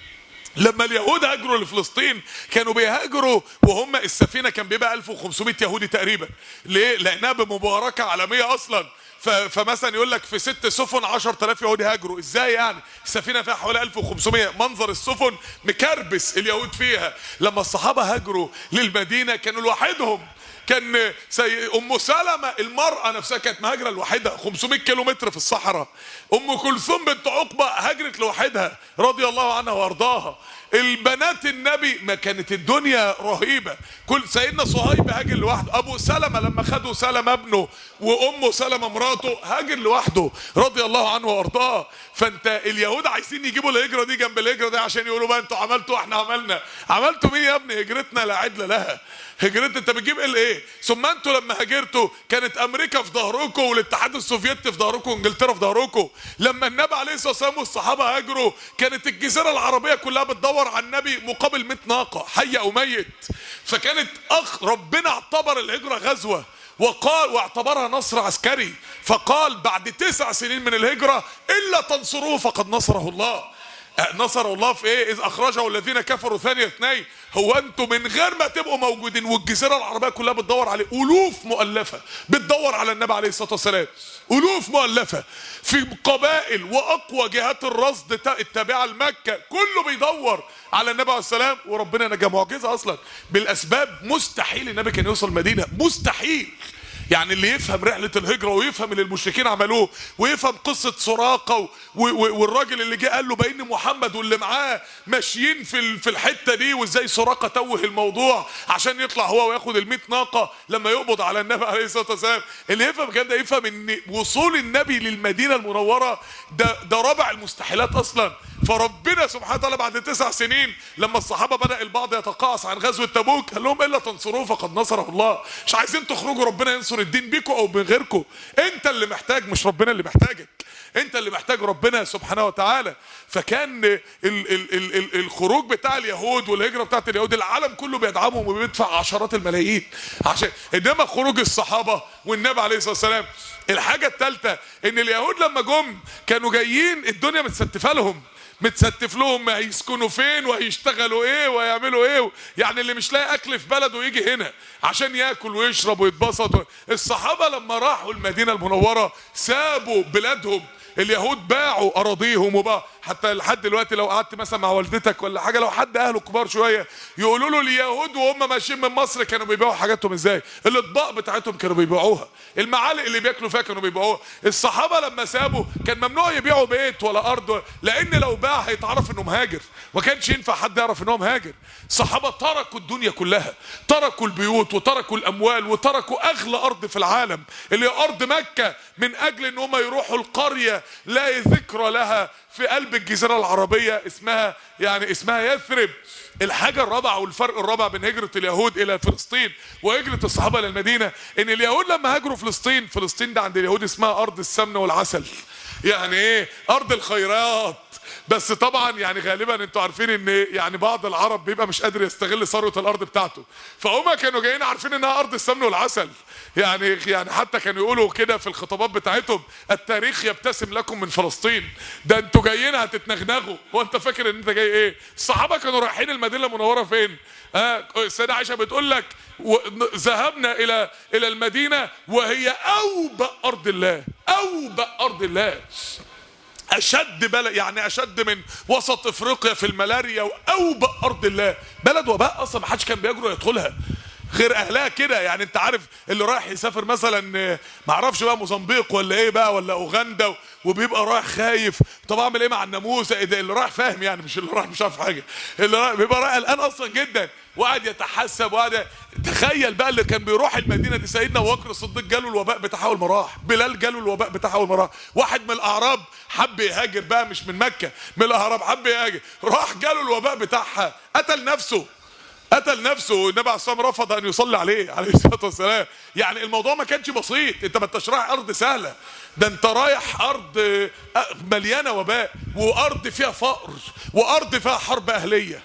لما اليهود هاجروا لفلسطين كانوا بيهاجروا وهم السفينه كان بيبقى 1500 يهودي تقريبا ليه لانها بمباركه عالميه اصلا ف- فمثلا يقول لك في ست سفن 10000 يهودي هاجروا ازاي يعني السفينه فيها حوالي 1500 منظر السفن مكربس اليهود فيها لما الصحابه هاجروا للمدينه كانوا لوحدهم كان سي... ام سلمة المرأة نفسها كانت مهاجرة لوحدها 500 كيلو متر في الصحراء ام كلثوم بنت عقبة هاجرت لوحدها رضي الله عنها وارضاها البنات النبي ما كانت الدنيا رهيبة كل سيدنا صهيب هاجر لوحده ابو سلمة لما خدوا سلمة ابنه وامه سلمة مراته هاجر لوحده رضي الله عنه وارضاه فانت اليهود عايزين يجيبوا الهجرة دي جنب الهجرة دي عشان يقولوا بقى انتوا عملتوا احنا عملنا عملتوا مين يا ابني هجرتنا لا عدل لها هجرت انت بتجيب ايه ايه ثم انتوا لما هاجرتوا كانت امريكا في ظهركم والاتحاد السوفيتي في ظهركم وانجلترا في ظهركم لما النبي عليه الصلاه والسلام والصحابه هاجروا كانت الجزيره العربيه كلها بتدور على النبي مقابل 100 ناقه حي او ميت فكانت اخ ربنا اعتبر الهجره غزوه وقال واعتبرها نصر عسكري فقال بعد تسع سنين من الهجره الا تنصروه فقد نصره الله نصر الله في ايه اذ اخرجه الذين كفروا ثاني اثنين هو انتوا من غير ما تبقوا موجودين والجزيره العربيه كلها بتدور عليه الوف مؤلفه بتدور على النبي عليه الصلاه والسلام الوف مؤلفه في قبائل واقوى جهات الرصد تا- التابعه لمكه كله بيدور على النبي عليه السلام وربنا نجا معجزه اصلا بالاسباب مستحيل النبي كان يوصل المدينه مستحيل يعني اللي يفهم رحلة الهجرة ويفهم اللي المشركين عملوه ويفهم قصة سراقة و- و- والراجل اللي جه قال له بين محمد واللي معاه ماشيين في ال- في الحتة دي وازاي سراقة توه الموضوع عشان يطلع هو وياخد ال 100 ناقة لما يقبض على النبي عليه الصلاة والسلام اللي يفهم كده يفهم ان وصول النبي للمدينة المنورة ده ده رابع المستحيلات اصلا فربنا سبحانه وتعالى بعد تسع سنين لما الصحابه بدا البعض يتقاعس عن غزوه تبوك قال لهم الا تنصروه فقد نصره الله مش عايزين تخرجوا ربنا ينصر الدين بيكم او من غيركم انت اللي محتاج مش ربنا اللي محتاجك انت اللي محتاج ربنا سبحانه وتعالى فكان ال ال ال ال الخروج بتاع اليهود والهجره بتاعت اليهود العالم كله بيدعمهم وبيدفع عشرات الملايين عشان انما خروج الصحابه والنبي عليه الصلاه والسلام الحاجه الثالثه ان اليهود لما جم كانوا جايين الدنيا متستفه لهم متستف لهم هيسكنوا فين وهيشتغلوا ايه وهيعملوا ايه يعني اللي مش لاقي اكل في بلده يجي هنا عشان ياكل ويشرب ويتبسط الصحابه لما راحوا المدينه المنوره سابوا بلادهم اليهود باعوا اراضيهم وبقى حتى لحد دلوقتي لو قعدت مثلا مع والدتك ولا حاجه لو حد اهله كبار شويه يقولوا له اليهود وهم ماشيين من مصر كانوا بيبيعوا حاجاتهم ازاي الاطباق بتاعتهم كانوا بيبيعوها المعالق اللي بياكلوا فيها كانوا بيبيعوها الصحابه لما سابوا كان ممنوع يبيعوا بيت ولا ارض لان لو باع هيتعرف انه مهاجر ما كانش ينفع حد يعرف انه مهاجر الصحابه تركوا الدنيا كلها تركوا البيوت وتركوا الاموال وتركوا اغلى ارض في العالم اللي هي ارض مكه من اجل ان هم يروحوا القريه لا ذكرى لها في قلب الجزيره العربيه اسمها يعني اسمها يثرب الحاجة الرابعة والفرق الرابع بين هجرة اليهود إلى فلسطين وهجرة الصحابة إلى المدينة إن اليهود لما هاجروا فلسطين فلسطين ده عند اليهود اسمها أرض السمن والعسل يعني إيه أرض الخيرات بس طبعا يعني غالبا انتوا عارفين ان يعني بعض العرب بيبقى مش قادر يستغل ثروه الارض بتاعته فهم كانوا جايين عارفين انها ارض السمن والعسل يعني يعني حتى كانوا يقولوا كده في الخطابات بتاعتهم التاريخ يبتسم لكم من فلسطين ده انتوا جايين هتتنغنغوا هو انت فاكر ان انت جاي ايه الصحابه كانوا رايحين المدينه المنوره فين اه السيده عائشه بتقول لك و- ذهبنا الى الى المدينه وهي اوبأ ارض الله اوبأ ارض الله اشد بلد يعني اشد من وسط افريقيا في الملاريا واوبأ ارض الله بلد وباء اصلا ما حدش كان بيجرؤ يدخلها غير اهلها كده يعني انت عارف اللي رايح يسافر مثلا آه، معرفش بقى موزمبيق ولا ايه بقى ولا اوغندا وبيبقى رايح خايف طب اعمل ايه مع الناموسه إيه ده اللي رايح فاهم يعني مش اللي رايح مش عارف حاجه اللي رايح بيبقى رايح قلقان اصلا جدا وقاعد يتحسب وقاعد ي- تخيل بقى اللي كان بيروح المدينه دي سيدنا ابو بكر الصديق جاله الوباء بتاعه اول ما راح بلال جاله الوباء بتاعه اول ما راح واحد من الاعراب حب يهاجر بقى مش من مكه من الاعراب حب يهاجر راح جاله الوباء بتاعها قتل نفسه قتل نفسه والنبي عليه الصلاه والسلام رفض ان يصلي عليه عليه الصلاه والسلام يعني الموضوع ما كانش بسيط انت ما انتش رايح ارض سهله ده انت رايح ارض آه، مليانه وباء وارض فيها فقر وارض فيها حرب اهليه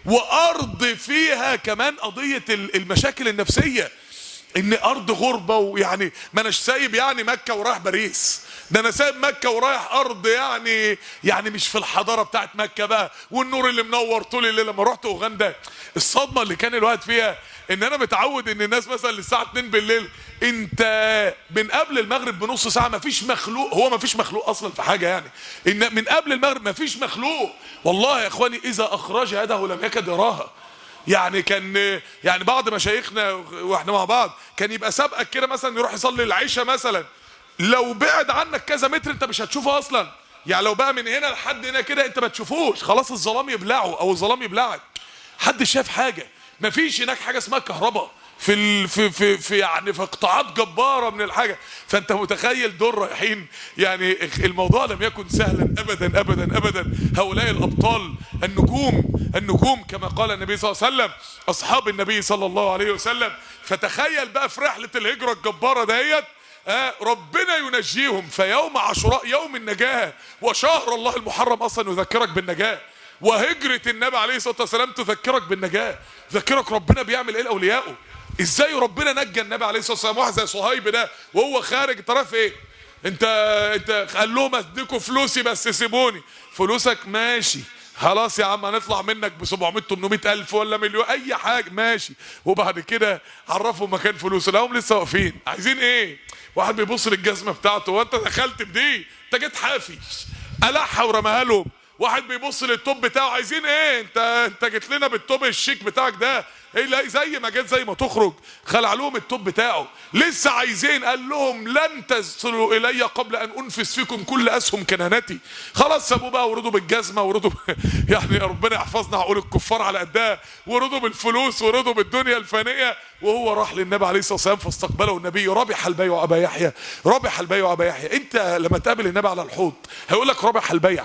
وارض فيها كمان قضيه ال- المشاكل النفسيه ان ارض غربه ويعني ما اناش سايب يعني مكه ورايح باريس ده انا سايب مكه ورايح ارض يعني يعني مش في الحضاره بتاعت مكه بقى والنور اللي منور طول الليل لما رحت اوغندا الصدمه اللي كان الوقت فيها ان انا متعود ان الناس مثلا للساعه 2 بالليل انت من قبل المغرب بنص ساعه ما فيش مخلوق هو ما فيش مخلوق اصلا في حاجه يعني ان من قبل المغرب ما فيش مخلوق والله يا اخواني اذا اخرج يده لم يكد يراها يعني كان يعني بعض مشايخنا واحنا مع بعض كان يبقى سابقك كده مثلا يروح يصلي العشاء مثلا لو بعد عنك كذا متر انت مش هتشوفه اصلا يعني لو بقى من هنا لحد هنا كده انت ما تشوفوش خلاص الظلام يبلعه او الظلام يبلعك حد شاف حاجه مفيش هناك حاجه اسمها كهرباء في ال... في في في يعني في قطاعات جباره من الحاجه فانت متخيل دول رايحين يعني الموضوع لم يكن سهلا ابدا ابدا ابدا هؤلاء الابطال النجوم النجوم كما قال النبي صلى الله عليه وسلم اصحاب النبي صلى الله عليه وسلم فتخيل بقى في رحله الهجره الجباره ديت آه ربنا ينجيهم فيوم عاشوراء يوم النجاه وشهر الله المحرم اصلا يذكرك بالنجاه وهجرة النبي عليه الصلاة والسلام تذكرك بالنجاة تذكرك ربنا بيعمل ايه لأوليائه ازاي ربنا نجى النبي عليه الصلاة والسلام واحد زي صهيب ده وهو خارج انت رايح ايه انت انت قال لهم اديكوا فلوسي بس سيبوني فلوسك ماشي خلاص يا عم هنطلع منك ب 700 800 الف ولا مليون اي حاجه ماشي وبعد كده عرفوا مكان فلوس لهم لسه واقفين عايزين ايه واحد بيبص للجزمه بتاعته وانت دخلت بدي انت جيت حافي قلعها ورماها لهم واحد بيبص للتوب بتاعه عايزين ايه انت انت جيت لنا بالتوب الشيك بتاعك ده ايه لا زي ما جيت زي ما تخرج خلع لهم التوب بتاعه لسه عايزين قال لهم لن تصلوا الي قبل ان انفس فيكم كل اسهم كنانتي خلاص سابوه بقى ورضوا بالجزمه ورضوا ب... يعني ربنا يحفظنا عقول الكفار على قدها ورضوا بالفلوس ورضوا بالدنيا الفانيه وهو راح للنبي عليه الصلاه والسلام فاستقبله النبي ربح البيع ابا يحيى ربح البيع ابا يحيى انت لما تقابل النبي على الحوض هيقول لك ربح البيع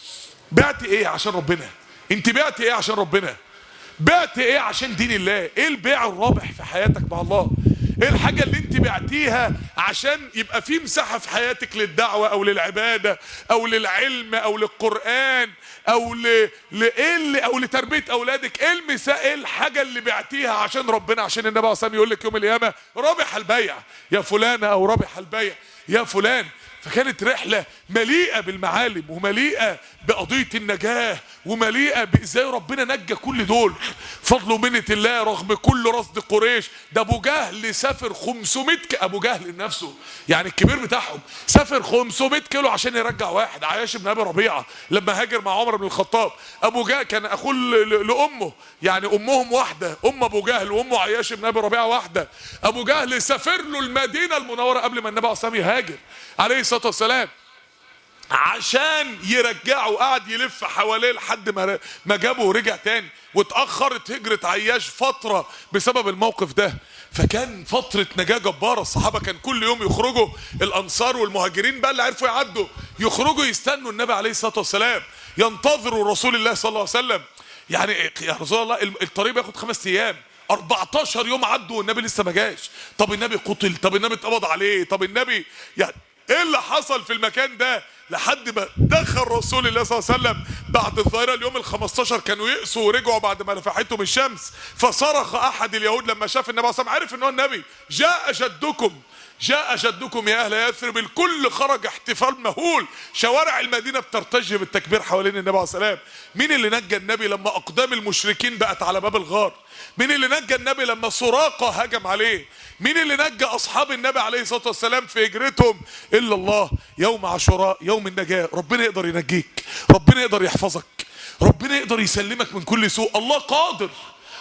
بعت ايه عشان ربنا انت بعت ايه عشان ربنا بعت ايه عشان دين الله ايه البيع الرابح في حياتك مع الله ايه الحاجة اللي انت بعتيها عشان يبقى في مساحة في حياتك للدعوة او للعبادة او للعلم او للقرآن او ل... لإيه اللي... او لتربية اولادك ايه المسا ايه الحاجة اللي بعتيها عشان ربنا عشان النبي عليه الصلاة والسلام يقول لك يوم القيامة رابح البيع يا فلانة او رابح البيع يا فلان فكانت رحلة مليئة بالمعالم ومليئة بقضية النجاة ومليئة بإزاي ربنا نجى كل دول فضل ومنة الله رغم كل رصد قريش ده أبو جهل سافر 500 ك... أبو جهل نفسه يعني الكبير بتاعهم سافر 500 كيلو عشان يرجع واحد عياش بن أبي ربيعة لما هاجر مع عمر بن الخطاب أبو جهل كان أخوه ل... ل... لأمه يعني أمهم واحدة أم أبو جهل وأمه عياش بن أبي ربيعة واحدة أبو جهل سافر له المدينة المنورة قبل ما النبي عليه الصلاة والسلام يهاجر عليه الصلاة والسلام عشان يرجعه قعد يلف حواليه لحد ما ما جابه ورجع تاني واتاخرت هجره عياش فتره بسبب الموقف ده فكان فتره نجاه جباره الصحابه كان كل يوم يخرجوا الانصار والمهاجرين بقى اللي عرفوا يعدوا يخرجوا يستنوا النبي عليه الصلاه والسلام ينتظروا رسول الله صلى الله عليه وسلم يعني يا رسول الله الطريق بياخد خمس ايام 14 يوم عدوا والنبي لسه ما جاش طب النبي قتل طب النبي اتقبض عليه طب النبي يعني ايه اللي حصل في المكان ده لحد ما دخل رسول الله صلى الله عليه وسلم بعد الظاهرة اليوم ال 15 كانوا يأسوا ورجعوا بعد ما لفحتهم الشمس فصرخ احد اليهود لما شاف النبي صلى الله عليه وسلم عرف ان هو النبي جاء جدكم جاء جدكم يا اهل يثرب الكل خرج احتفال مهول شوارع المدينه بترتج بالتكبير حوالين النبي عليه السلام مين اللي نجى النبي لما اقدام المشركين بقت على باب الغار مين اللي نجى النبي لما سراقه هجم عليه مين اللي نجى اصحاب النبي عليه الصلاه والسلام في هجرتهم الا الله يوم عاشوراء يوم النجاه ربنا يقدر ينجيك ربنا يقدر يحفظك ربنا يقدر يسلمك من كل سوء الله قادر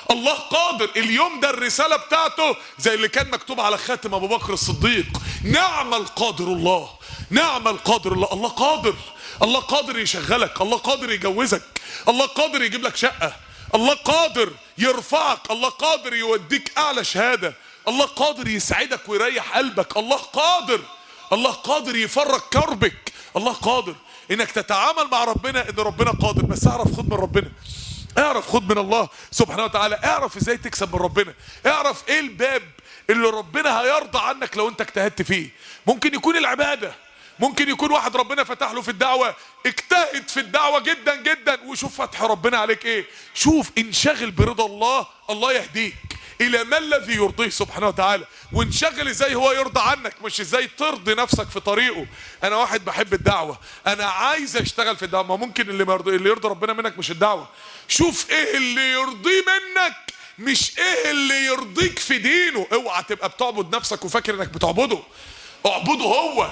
الله قادر اليوم ده الرسالة بتاعته زي اللي كان مكتوب على خاتم ابو بكر الصديق نعم القادر الله نعم القادر الله الله قادر الله قادر يشغلك الله قادر يجوزك الله قادر يجيب لك شقة الله قادر يرفعك الله قادر يوديك اعلى شهادة الله قادر يسعدك ويريح قلبك الله قادر الله قادر يفرج كربك الله قادر انك تتعامل مع ربنا ان ربنا قادر بس اعرف خد من ربنا اعرف خد من الله سبحانه وتعالى اعرف ازاي تكسب من ربنا اعرف ايه الباب اللي ربنا هيرضى عنك لو انت اجتهدت فيه ممكن يكون العبادة ممكن يكون واحد ربنا فتح له في الدعوة اجتهد في الدعوة جدا جدا وشوف فتح ربنا عليك ايه شوف انشغل برضا الله الله يهديك الى ما الذي يرضيه سبحانه وتعالى وانشغل ازاي هو يرضى عنك مش ازاي ترضي نفسك في طريقه انا واحد بحب الدعوة انا عايز اشتغل في الدعوة ما ممكن اللي مرضي اللي يرضي ربنا منك مش الدعوة شوف ايه اللي يرضيه منك مش ايه اللي يرضيك في دينه اوعى تبقى بتعبد نفسك وفاكر انك بتعبده اعبده هو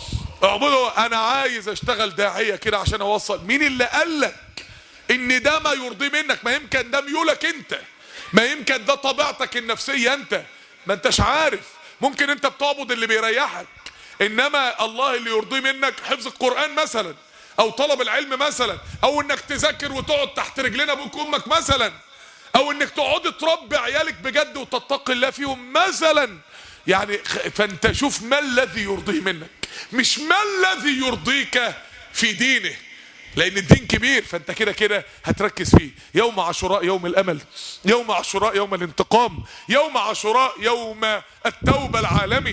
اعبده انا عايز اشتغل داعية كده عشان اوصل مين اللي قالك ان ده ما يرضي منك ما يمكن ده ميولك انت ما يمكن ده طبيعتك النفسية انت ما انتش عارف ممكن انت بتعبد اللي بيريحك انما الله اللي يرضيه منك حفظ القرآن مثلا او طلب العلم مثلا او انك تذاكر وتقعد تحت رجلين ابوك وامك مثلا او انك تقعد تربي عيالك بجد وتتقي الله فيهم مثلا يعني فانت شوف ما الذي يرضيه منك مش ما الذي يرضيك في دينه لان الدين كبير فانت كده كده هتركز فيه يوم عاشوراء يوم الامل يوم عاشوراء يوم الانتقام يوم عاشوراء يوم التوبة العالمي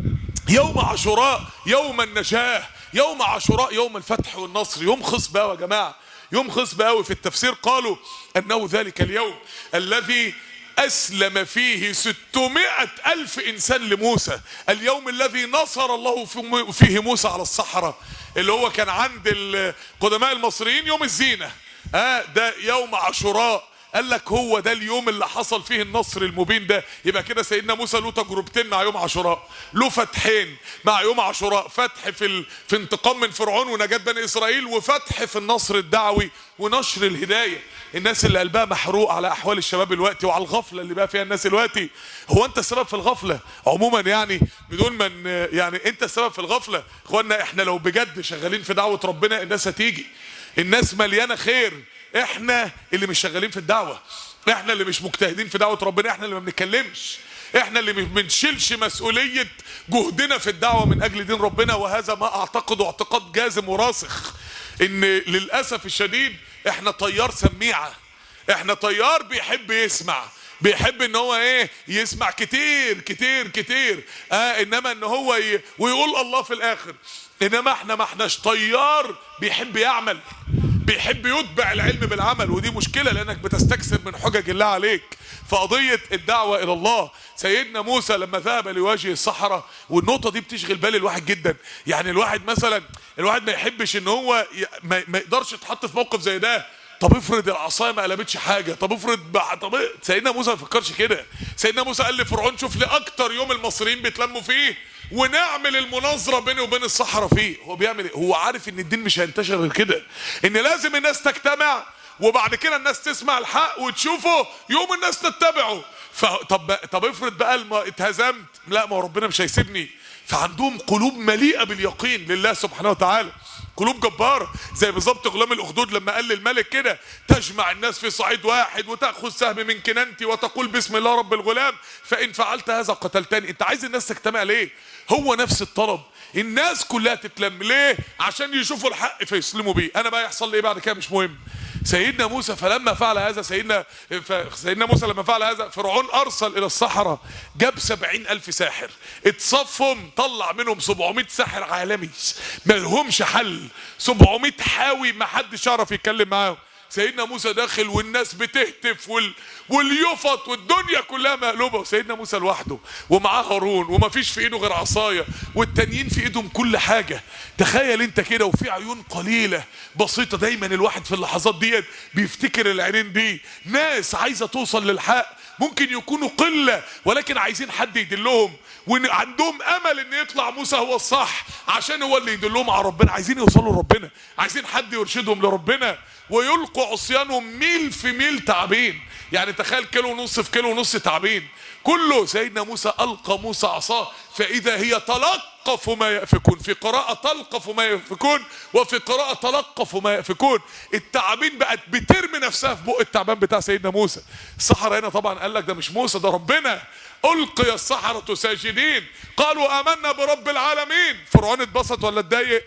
يوم عاشوراء يوم النجاة يوم عاشوراء يوم الفتح والنصر يوم خصب قوي يا جماعة يوم خصب قوي في التفسير قالوا انه ذلك اليوم الذي أسلم فيه ستمائة ألف إنسان لموسى اليوم الذي نصر الله فيه موسى على الصحراء اللي هو كان عند القدماء المصريين يوم الزينة آه ده يوم عاشوراء قال لك هو ده اليوم اللي حصل فيه النصر المبين ده يبقى كده سيدنا موسى له تجربتين مع يوم عاشوراء له فتحين مع يوم عاشوراء فتح في ال... في انتقام من فرعون ونجاة بني اسرائيل وفتح في النصر الدعوي ونشر الهدايه الناس اللي قلبها محروق على احوال الشباب الوقتي وعلى الغفله اللي بقى فيها الناس الوقتي هو انت السبب في الغفله عموما يعني بدون ما يعني انت السبب في الغفله اخوانا احنا لو بجد شغالين في دعوه ربنا الناس هتيجي الناس مليانه خير احنا اللي مش شغالين في الدعوه احنا اللي مش مجتهدين في دعوه ربنا احنا اللي ما بنتكلمش احنا اللي ما بنشيلش مسؤوليه جهدنا في الدعوه من اجل دين ربنا وهذا ما اعتقده اعتقاد جازم وراسخ ان للاسف الشديد احنا طيار سميعه احنا طيار بيحب يسمع بيحب ان هو ايه يسمع كتير كتير كتير اه انما ان هو ي... ويقول الله في الاخر انما احنا ما احناش طيار بيحب يعمل بيحب يتبع العلم بالعمل ودي مشكلة لانك بتستكثر من حجج الله عليك فقضية الدعوة الى الله سيدنا موسى لما ذهب لواجه الصحراء والنقطة دي بتشغل بال الواحد جدا يعني الواحد مثلا الواحد ما يحبش ان هو ي... ما... ما يقدرش يتحط في موقف زي ده طب افرض العصايه ما قلبتش حاجه طب افرض بقى طب سيدنا موسى ما فكرش كده سيدنا موسى قال لفرعون شوف لي اكتر يوم المصريين بيتلموا فيه ونعمل المناظره بيني وبين الصحراء فيه هو بيعمل ايه هو عارف ان الدين مش هينتشر غير كده ان لازم الناس تجتمع وبعد كده الناس تسمع الحق وتشوفه يوم الناس تتبعه فطب طب افرض بقى ما اتهزمت لا ما هو ربنا مش هيسيبني فعندهم قلوب مليئه باليقين لله سبحانه وتعالى قلوب جبارة زي بالظبط غلام الأخدود لما قال للملك كده تجمع الناس في صعيد واحد وتأخذ سهم من كنانتي وتقول بسم الله رب الغلام فإن فعلت هذا قتلتني أنت عايز الناس تجتمع ليه هو نفس الطلب الناس كلها تتلم ليه عشان يشوفوا الحق فيسلموا بيه أنا بقى يحصل لي ايه بعد كده مش مهم سيدنا موسى فلما فعل هذا سيدنا سيدنا موسى لما فعل هذا فرعون ارسل الى الصحراء جاب سبعين الف ساحر اتصفهم طلع منهم 700 ساحر عالمي ما لهمش حل 700 حاوي ما حدش يعرف يتكلم معاهم سيدنا موسى داخل والناس بتهتف وال... واليفط والدنيا كلها مقلوبه وسيدنا موسى لوحده ومعاه هارون وما فيش في ايده غير عصايه والتانيين في ايدهم كل حاجه تخيل انت كده وفي عيون قليله بسيطه دايما الواحد في اللحظات ديت بيفتكر العينين دي ناس عايزه توصل للحق ممكن يكونوا قله ولكن عايزين حد يدلهم وعندهم امل ان يطلع موسى هو الصح عشان هو اللي يدلهم على ربنا عايزين يوصلوا لربنا عايزين حد يرشدهم لربنا ويلقوا عصيانهم ميل في ميل تعبين يعني تخيل كيلو ونص في كيلو ونص تعبين كله سيدنا موسى القى موسى عصاه فاذا هي تلقف ما يأفكون في قراءة تلقف ما يأفكون وفي قراءة تلقف ما يأفكون التعابين بقت بترمي نفسها في بق التعبان بتاع سيدنا موسى السحرة هنا طبعا قال لك ده مش موسى ده ربنا ألقي السحرة ساجدين قالوا آمنا برب العالمين فرعون اتبسط ولا اتضايق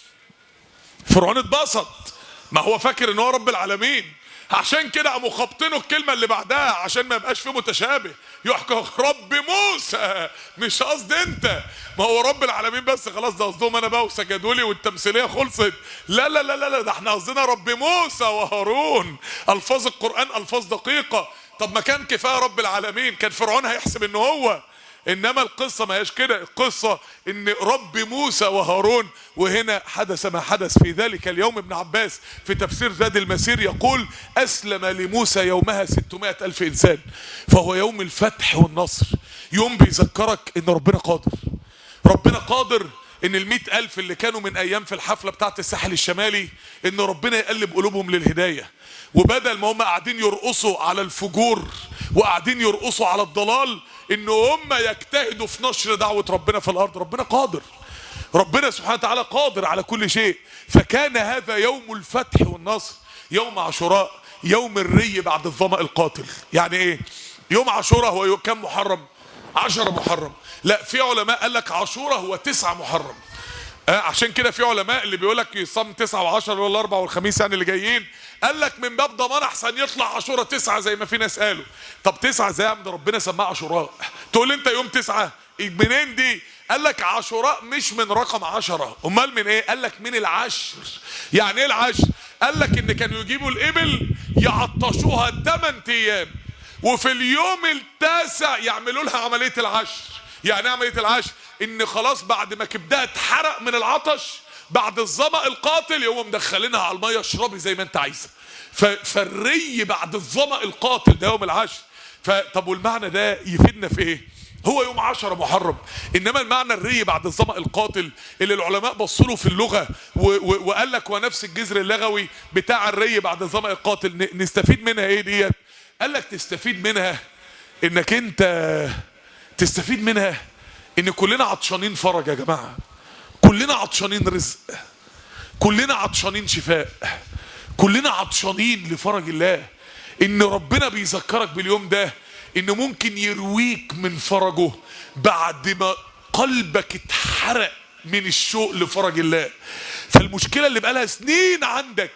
فرعون اتبسط ما هو فاكر ان هو رب العالمين عشان كده قاموا خابطينه الكلمه اللي بعدها عشان ما يبقاش فيه متشابه يحكي رب موسى مش قصدي انت ما هو رب العالمين بس خلاص ده قصدهم انا بقى وسجدوا لي والتمثيليه خلصت لا لا لا لا, لا ده احنا قصدنا رب موسى وهارون الفاظ القران الفاظ دقيقه طب ما كان كفايه رب العالمين كان فرعون هيحسب ان هو انما القصه ما هيش كده القصه ان رب موسى وهارون وهنا حدث ما حدث في ذلك اليوم ابن عباس في تفسير زاد المسير يقول اسلم لموسى يومها 600 الف انسان فهو يوم الفتح والنصر يوم بيذكرك ان ربنا قادر ربنا قادر ان المئة الف اللي كانوا من ايام في الحفلة بتاعت الساحل الشمالي ان ربنا يقلب قلوبهم للهداية وبدل ما هم قاعدين يرقصوا على الفجور وقاعدين يرقصوا على الضلال ان هم يجتهدوا في نشر دعوة ربنا في الارض ربنا قادر ربنا سبحانه وتعالى قادر على كل شيء فكان هذا يوم الفتح والنصر يوم عاشوراء يوم الري بعد الظمأ القاتل يعني ايه يوم عاشوراء هو كم محرم عشرة محرم لا في علماء قال لك عاشوراء هو تسعة محرم آه عشان كده في علماء اللي بيقول لك يصام تسعة وعشرة ولا أربعة والخميس يعني اللي جايين قال لك من باب ضمان أحسن يطلع عاشوراء تسعة زي ما في ناس قالوا طب تسعة زي عم ربنا سماه عاشوراء تقول أنت يوم تسعة منين دي قال لك عاشوراء مش من رقم عشرة امال من ايه قال لك من العشر يعني ايه العشر قال لك ان كانوا يجيبوا الابل يعطشوها 8 ايام وفي اليوم التاسع يعملوا لها عمليه العشر يعني عمليه العشر ان خلاص بعد ما كبدها اتحرق من العطش بعد الظمأ القاتل يقوموا مدخلينها على الميه اشربي زي ما انت عايزه فالري بعد الظمأ القاتل ده يوم العشر فطب والمعنى ده يفيدنا في ايه هو يوم عشرة محرم انما المعنى الري بعد الظمأ القاتل اللي العلماء بصوا له في اللغه وقال لك ونفس الجذر اللغوي بتاع الري بعد الظمأ القاتل نستفيد منها ايه ديت قال لك تستفيد منها انك انت تستفيد منها ان كلنا عطشانين فرج يا جماعه كلنا عطشانين رزق كلنا عطشانين شفاء كلنا عطشانين لفرج الله ان ربنا بيذكرك باليوم ده ان ممكن يرويك من فرجه بعد ما قلبك اتحرق من الشوق لفرج الله فالمشكله اللي بقالها سنين عندك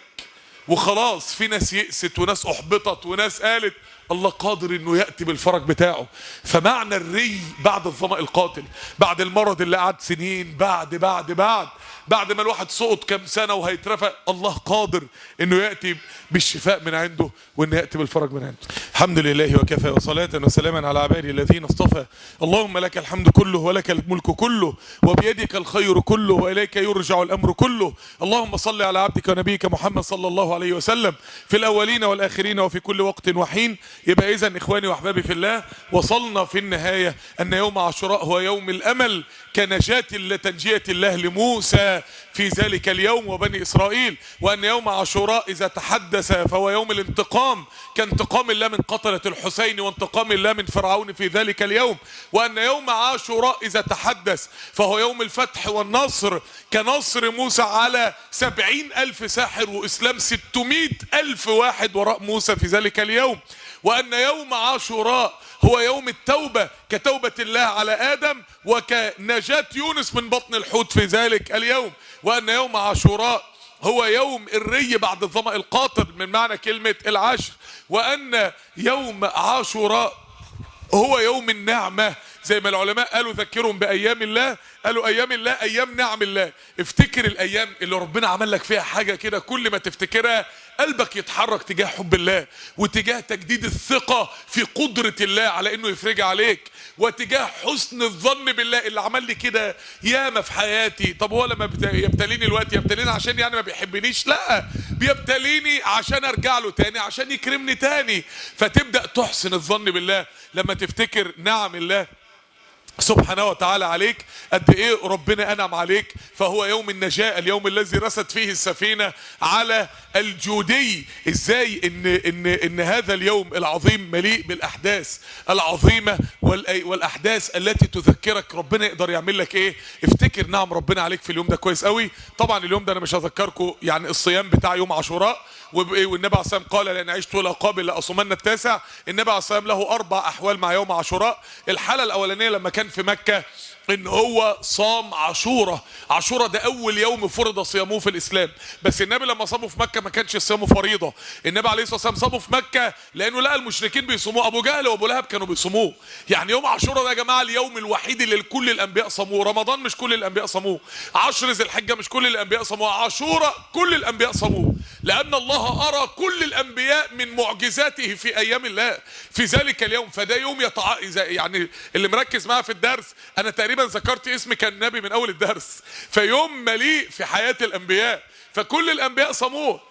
وخلاص في ناس يأست وناس احبطت وناس قالت الله قادر انه ياتي بالفرج بتاعه فمعنى الري بعد الظمأ القاتل بعد المرض اللي قعد سنين بعد بعد بعد بعد ما الواحد سقط كام سنه وهيترفع الله قادر انه ياتي بالشفاء من عنده وانه ياتي بالفرج من عنده الحمد لله وكفى وصلاه وسلاما على عباده الذين اصطفى اللهم لك الحمد كله ولك الملك كله وبيدك الخير كله واليك يرجع الامر كله اللهم صل على عبدك ونبيك محمد صلى الله عليه وسلم في الاولين والاخرين وفي كل وقت وحين يبقى اذا اخواني واحبابي في الله وصلنا في النهايه ان يوم عاشوراء هو يوم الامل كنجاه لتنجيه الله لموسى في ذلك اليوم وبني اسرائيل وان يوم عاشوراء اذا تحدث فهو يوم الانتقام كانتقام الله من قتله الحسين وانتقام الله من فرعون في ذلك اليوم وان يوم عاشوراء اذا تحدث فهو يوم الفتح والنصر كنصر موسى على سبعين الف ساحر واسلام ستمائة الف واحد وراء موسى في ذلك اليوم وان يوم عاشوراء هو يوم التوبة كتوبة الله على آدم وكنجاة يونس من بطن الحوت في ذلك اليوم وأن يوم عاشوراء هو يوم الري بعد الظمأ القاطر من معنى كلمة العشر وأن يوم عاشوراء هو يوم النعمة زي ما العلماء قالوا ذكرهم بأيام الله قالوا أيام الله أيام نعم الله افتكر الأيام اللي ربنا عمل لك فيها حاجة كده كل ما تفتكرها قلبك يتحرك تجاه حب الله وتجاه تجديد الثقة في قدرة الله على انه يفرج عليك وتجاه حسن الظن بالله اللي عمل لي كده ياما في حياتي طب هو لما يبتليني الوقت يبتليني عشان يعني ما بيحبنيش لا بيبتليني عشان ارجع له تاني عشان يكرمني تاني فتبدا تحسن الظن بالله لما تفتكر نعم الله سبحانه وتعالى عليك قد ايه ربنا انعم عليك فهو يوم النجاة اليوم الذي رست فيه السفينة على الجودي ازاي ان ان ان هذا اليوم العظيم مليء بالاحداث العظيمة والأي- والاحداث التي تذكرك ربنا يقدر يعمل لك ايه افتكر نعم ربنا عليك في اليوم ده كويس قوي طبعا اليوم ده انا مش هذكركم يعني الصيام بتاع يوم عاشوراء وبإيه؟ والنبي عليه الصلاه والسلام قال لان عشت ولا قابل لاصومن التاسع النبي عليه الصلاه والسلام له اربع احوال مع يوم عاشوراء الحاله الاولانيه لما كان في مكه ان هو صام عاشوراء عاشوراء ده اول يوم فرض صيامه في الاسلام بس النبي لما صامه في مكه ما كانش صيامه فريضه النبي عليه الصلاه والسلام صامه في مكه لانه لقى المشركين بيصوموه ابو جهل وابو لهب كانوا بيصوموه يعني يوم عاشوراء ده يا جماعه اليوم الوحيد اللي كل الانبياء صاموه رمضان مش كل الانبياء صاموه عشر ذي الحجه مش كل الانبياء صاموه عاشوراء كل الانبياء صاموه لان الله ارى كل الانبياء من معجزاته في ايام الله في ذلك اليوم فده يوم يتع... إذا- يعني اللي مركز معايا في الدرس انا تقريبا ذكرت اسم كان نبي من اول الدرس فيوم مليء في حياه الانبياء فكل الانبياء صاموه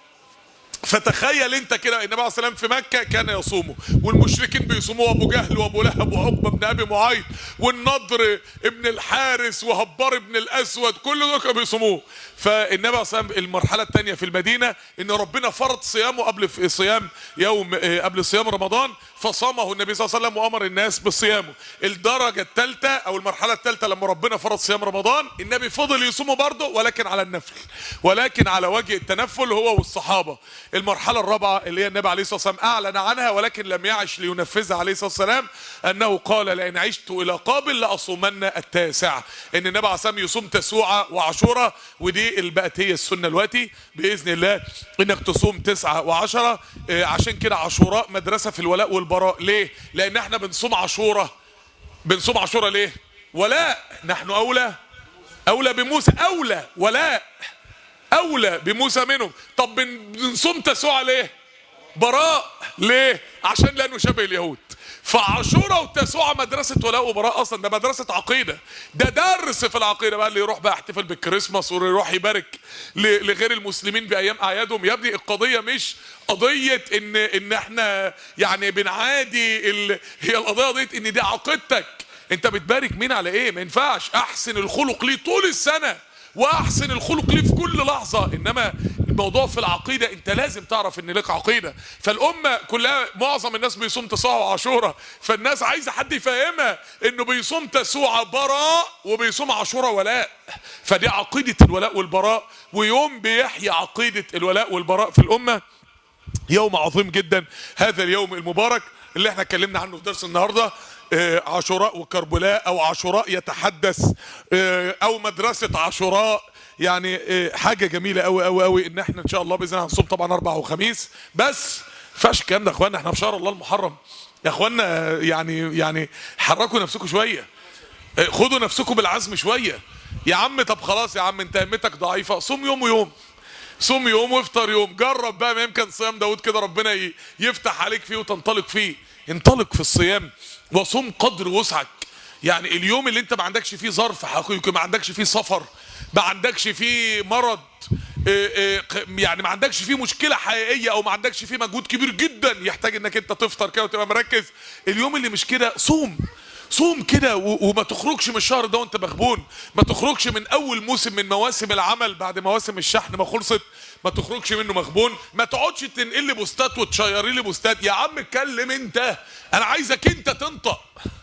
فتخيل انت كده النبي عليه الصلاه والسلام في مكه كان يصومه والمشركين بيصوموه ابو جهل وابو لهب وعقبه بن ابي معيط والنضر ابن الحارس وهبار بن الاسود كل دول كانوا بيصوموه فالنبي عليه الصلاه والسلام المرحله الثانيه في المدينه ان ربنا فرض صيامه قبل في صيام يوم اه، قبل صيام رمضان فصامه النبي صلى الله عليه وسلم وامر الناس بصيامه الدرجه الثالثه او المرحله الثالثه لما ربنا فرض صيام رمضان النبي فضل يصومه برضه ولكن على النفل ولكن على وجه التنفل هو والصحابه المرحله الرابعه اللي هي النبي عليه الصلاه والسلام اعلن عنها ولكن لم يعش لينفذها عليه الصلاه والسلام انه قال لئن عشت الى قابل لاصومن التاسع ان النبي عليه الصلاه والسلام يصوم تسوعه وعاشوره ودي اللي بقت هي السنه دلوقتي باذن الله انك تصوم تسعه وعشره آه، عشان كده عاشوراء مدرسه في الولاء والبراء ليه؟ لان احنا بنصوم عاشوره بنصوم عاشوره ليه؟ ولاء نحن اولى اولى بموسى اولى ولاء اولى بموسى منهم طب بن- بنصوم تسوع ليه براء ليه عشان لا نشبه اليهود فعاشوراء وتسوع مدرسة ولاء وبراء أصلا ده مدرسة عقيدة ده درس في العقيدة بقى اللي يروح بقى يحتفل بالكريسماس واللي يروح يبارك ل- لغير المسلمين بأيام أعيادهم يا ابني القضية مش قضية إن إن إحنا يعني بنعادي ال... هي القضية قضية إن دي عقيدتك أنت بتبارك مين على إيه ما ينفعش أحسن الخلق ليه طول السنة واحسن الخلق ليه في كل لحظه انما الموضوع في العقيده انت لازم تعرف ان لك عقيده فالامه كلها معظم الناس بيصوم تسوع وعاشوره فالناس عايزه حد يفهمها انه بيصوم تسوع براء وبيصوم عاشوره ولاء فدي عقيده الولاء والبراء ويوم بيحيي عقيده الولاء والبراء في الامه يوم عظيم جدا هذا اليوم المبارك اللي احنا اتكلمنا عنه في درس النهارده آه، عاشوراء وكربلاء او عاشوراء يتحدث آه، او مدرسه عاشوراء يعني آه، حاجه جميله قوي قوي قوي ان احنا ان شاء الله باذن الله هنصوم طبعا اربع وخميس بس فاش الكلام ده يا اخوانا احنا في شهر الله المحرم يا اخوانا آه، يعني يعني حركوا نفسكم شويه آه، خدوا نفسكم بالعزم شويه يا عم طب خلاص يا عم انت همتك ضعيفه صوم يوم ويوم صوم يوم وافطر يوم جرب بقى ما يمكن صيام داود كده ربنا ي- يفتح عليك فيه وتنطلق فيه انطلق في الصيام وصوم قدر وسعك يعني اليوم اللي انت ما عندكش فيه ظرف حقيقي ما عندكش فيه سفر ما عندكش فيه مرض اه، اه، ق- يعني ما عندكش فيه مشكله حقيقيه او ما عندكش فيه مجهود كبير جدا يحتاج انك انت تفطر كده وتبقى مركز اليوم اللي مش كده صوم صوم كده و- وما تخرجش من الشهر ده وانت مغبون ما تخرجش من اول موسم من مواسم العمل بعد مواسم الشحن ما خلصت ما تخرجش منه مغبون ما تقعدش تنقل لي بوستات وتشيري لي بوستات يا عم اتكلم انت انا عايزك انت تنطق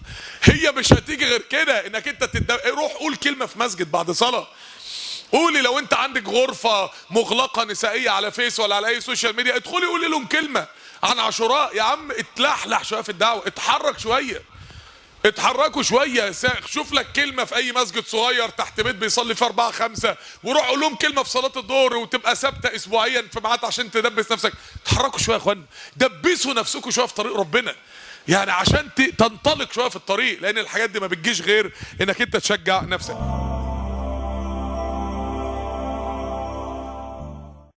هي مش هتيجي غير كده انك انت تد... روح قول كلمه في مسجد بعد صلاه قولي لو انت عندك غرفة مغلقة نسائية على فيس ولا على اي سوشيال ميديا ادخلي قولي لهم كلمة عن عاشوراء يا عم اتلحلح شوية في الدعوة اتحرك شوية اتحركوا شوية سا- شوف لك كلمة في أي مسجد صغير تحت بيت بيصلي فيه أربعة خمسة وروح قول لهم كلمة في صلاة الظهر وتبقى ثابتة أسبوعيا في ميعاد عشان تدبس نفسك اتحركوا شوية يا إخوانا دبسوا نفسكم شوية في طريق ربنا يعني عشان ت- تنطلق شوية في الطريق لأن الحاجات دي ما بتجيش غير إنك أنت تشجع نفسك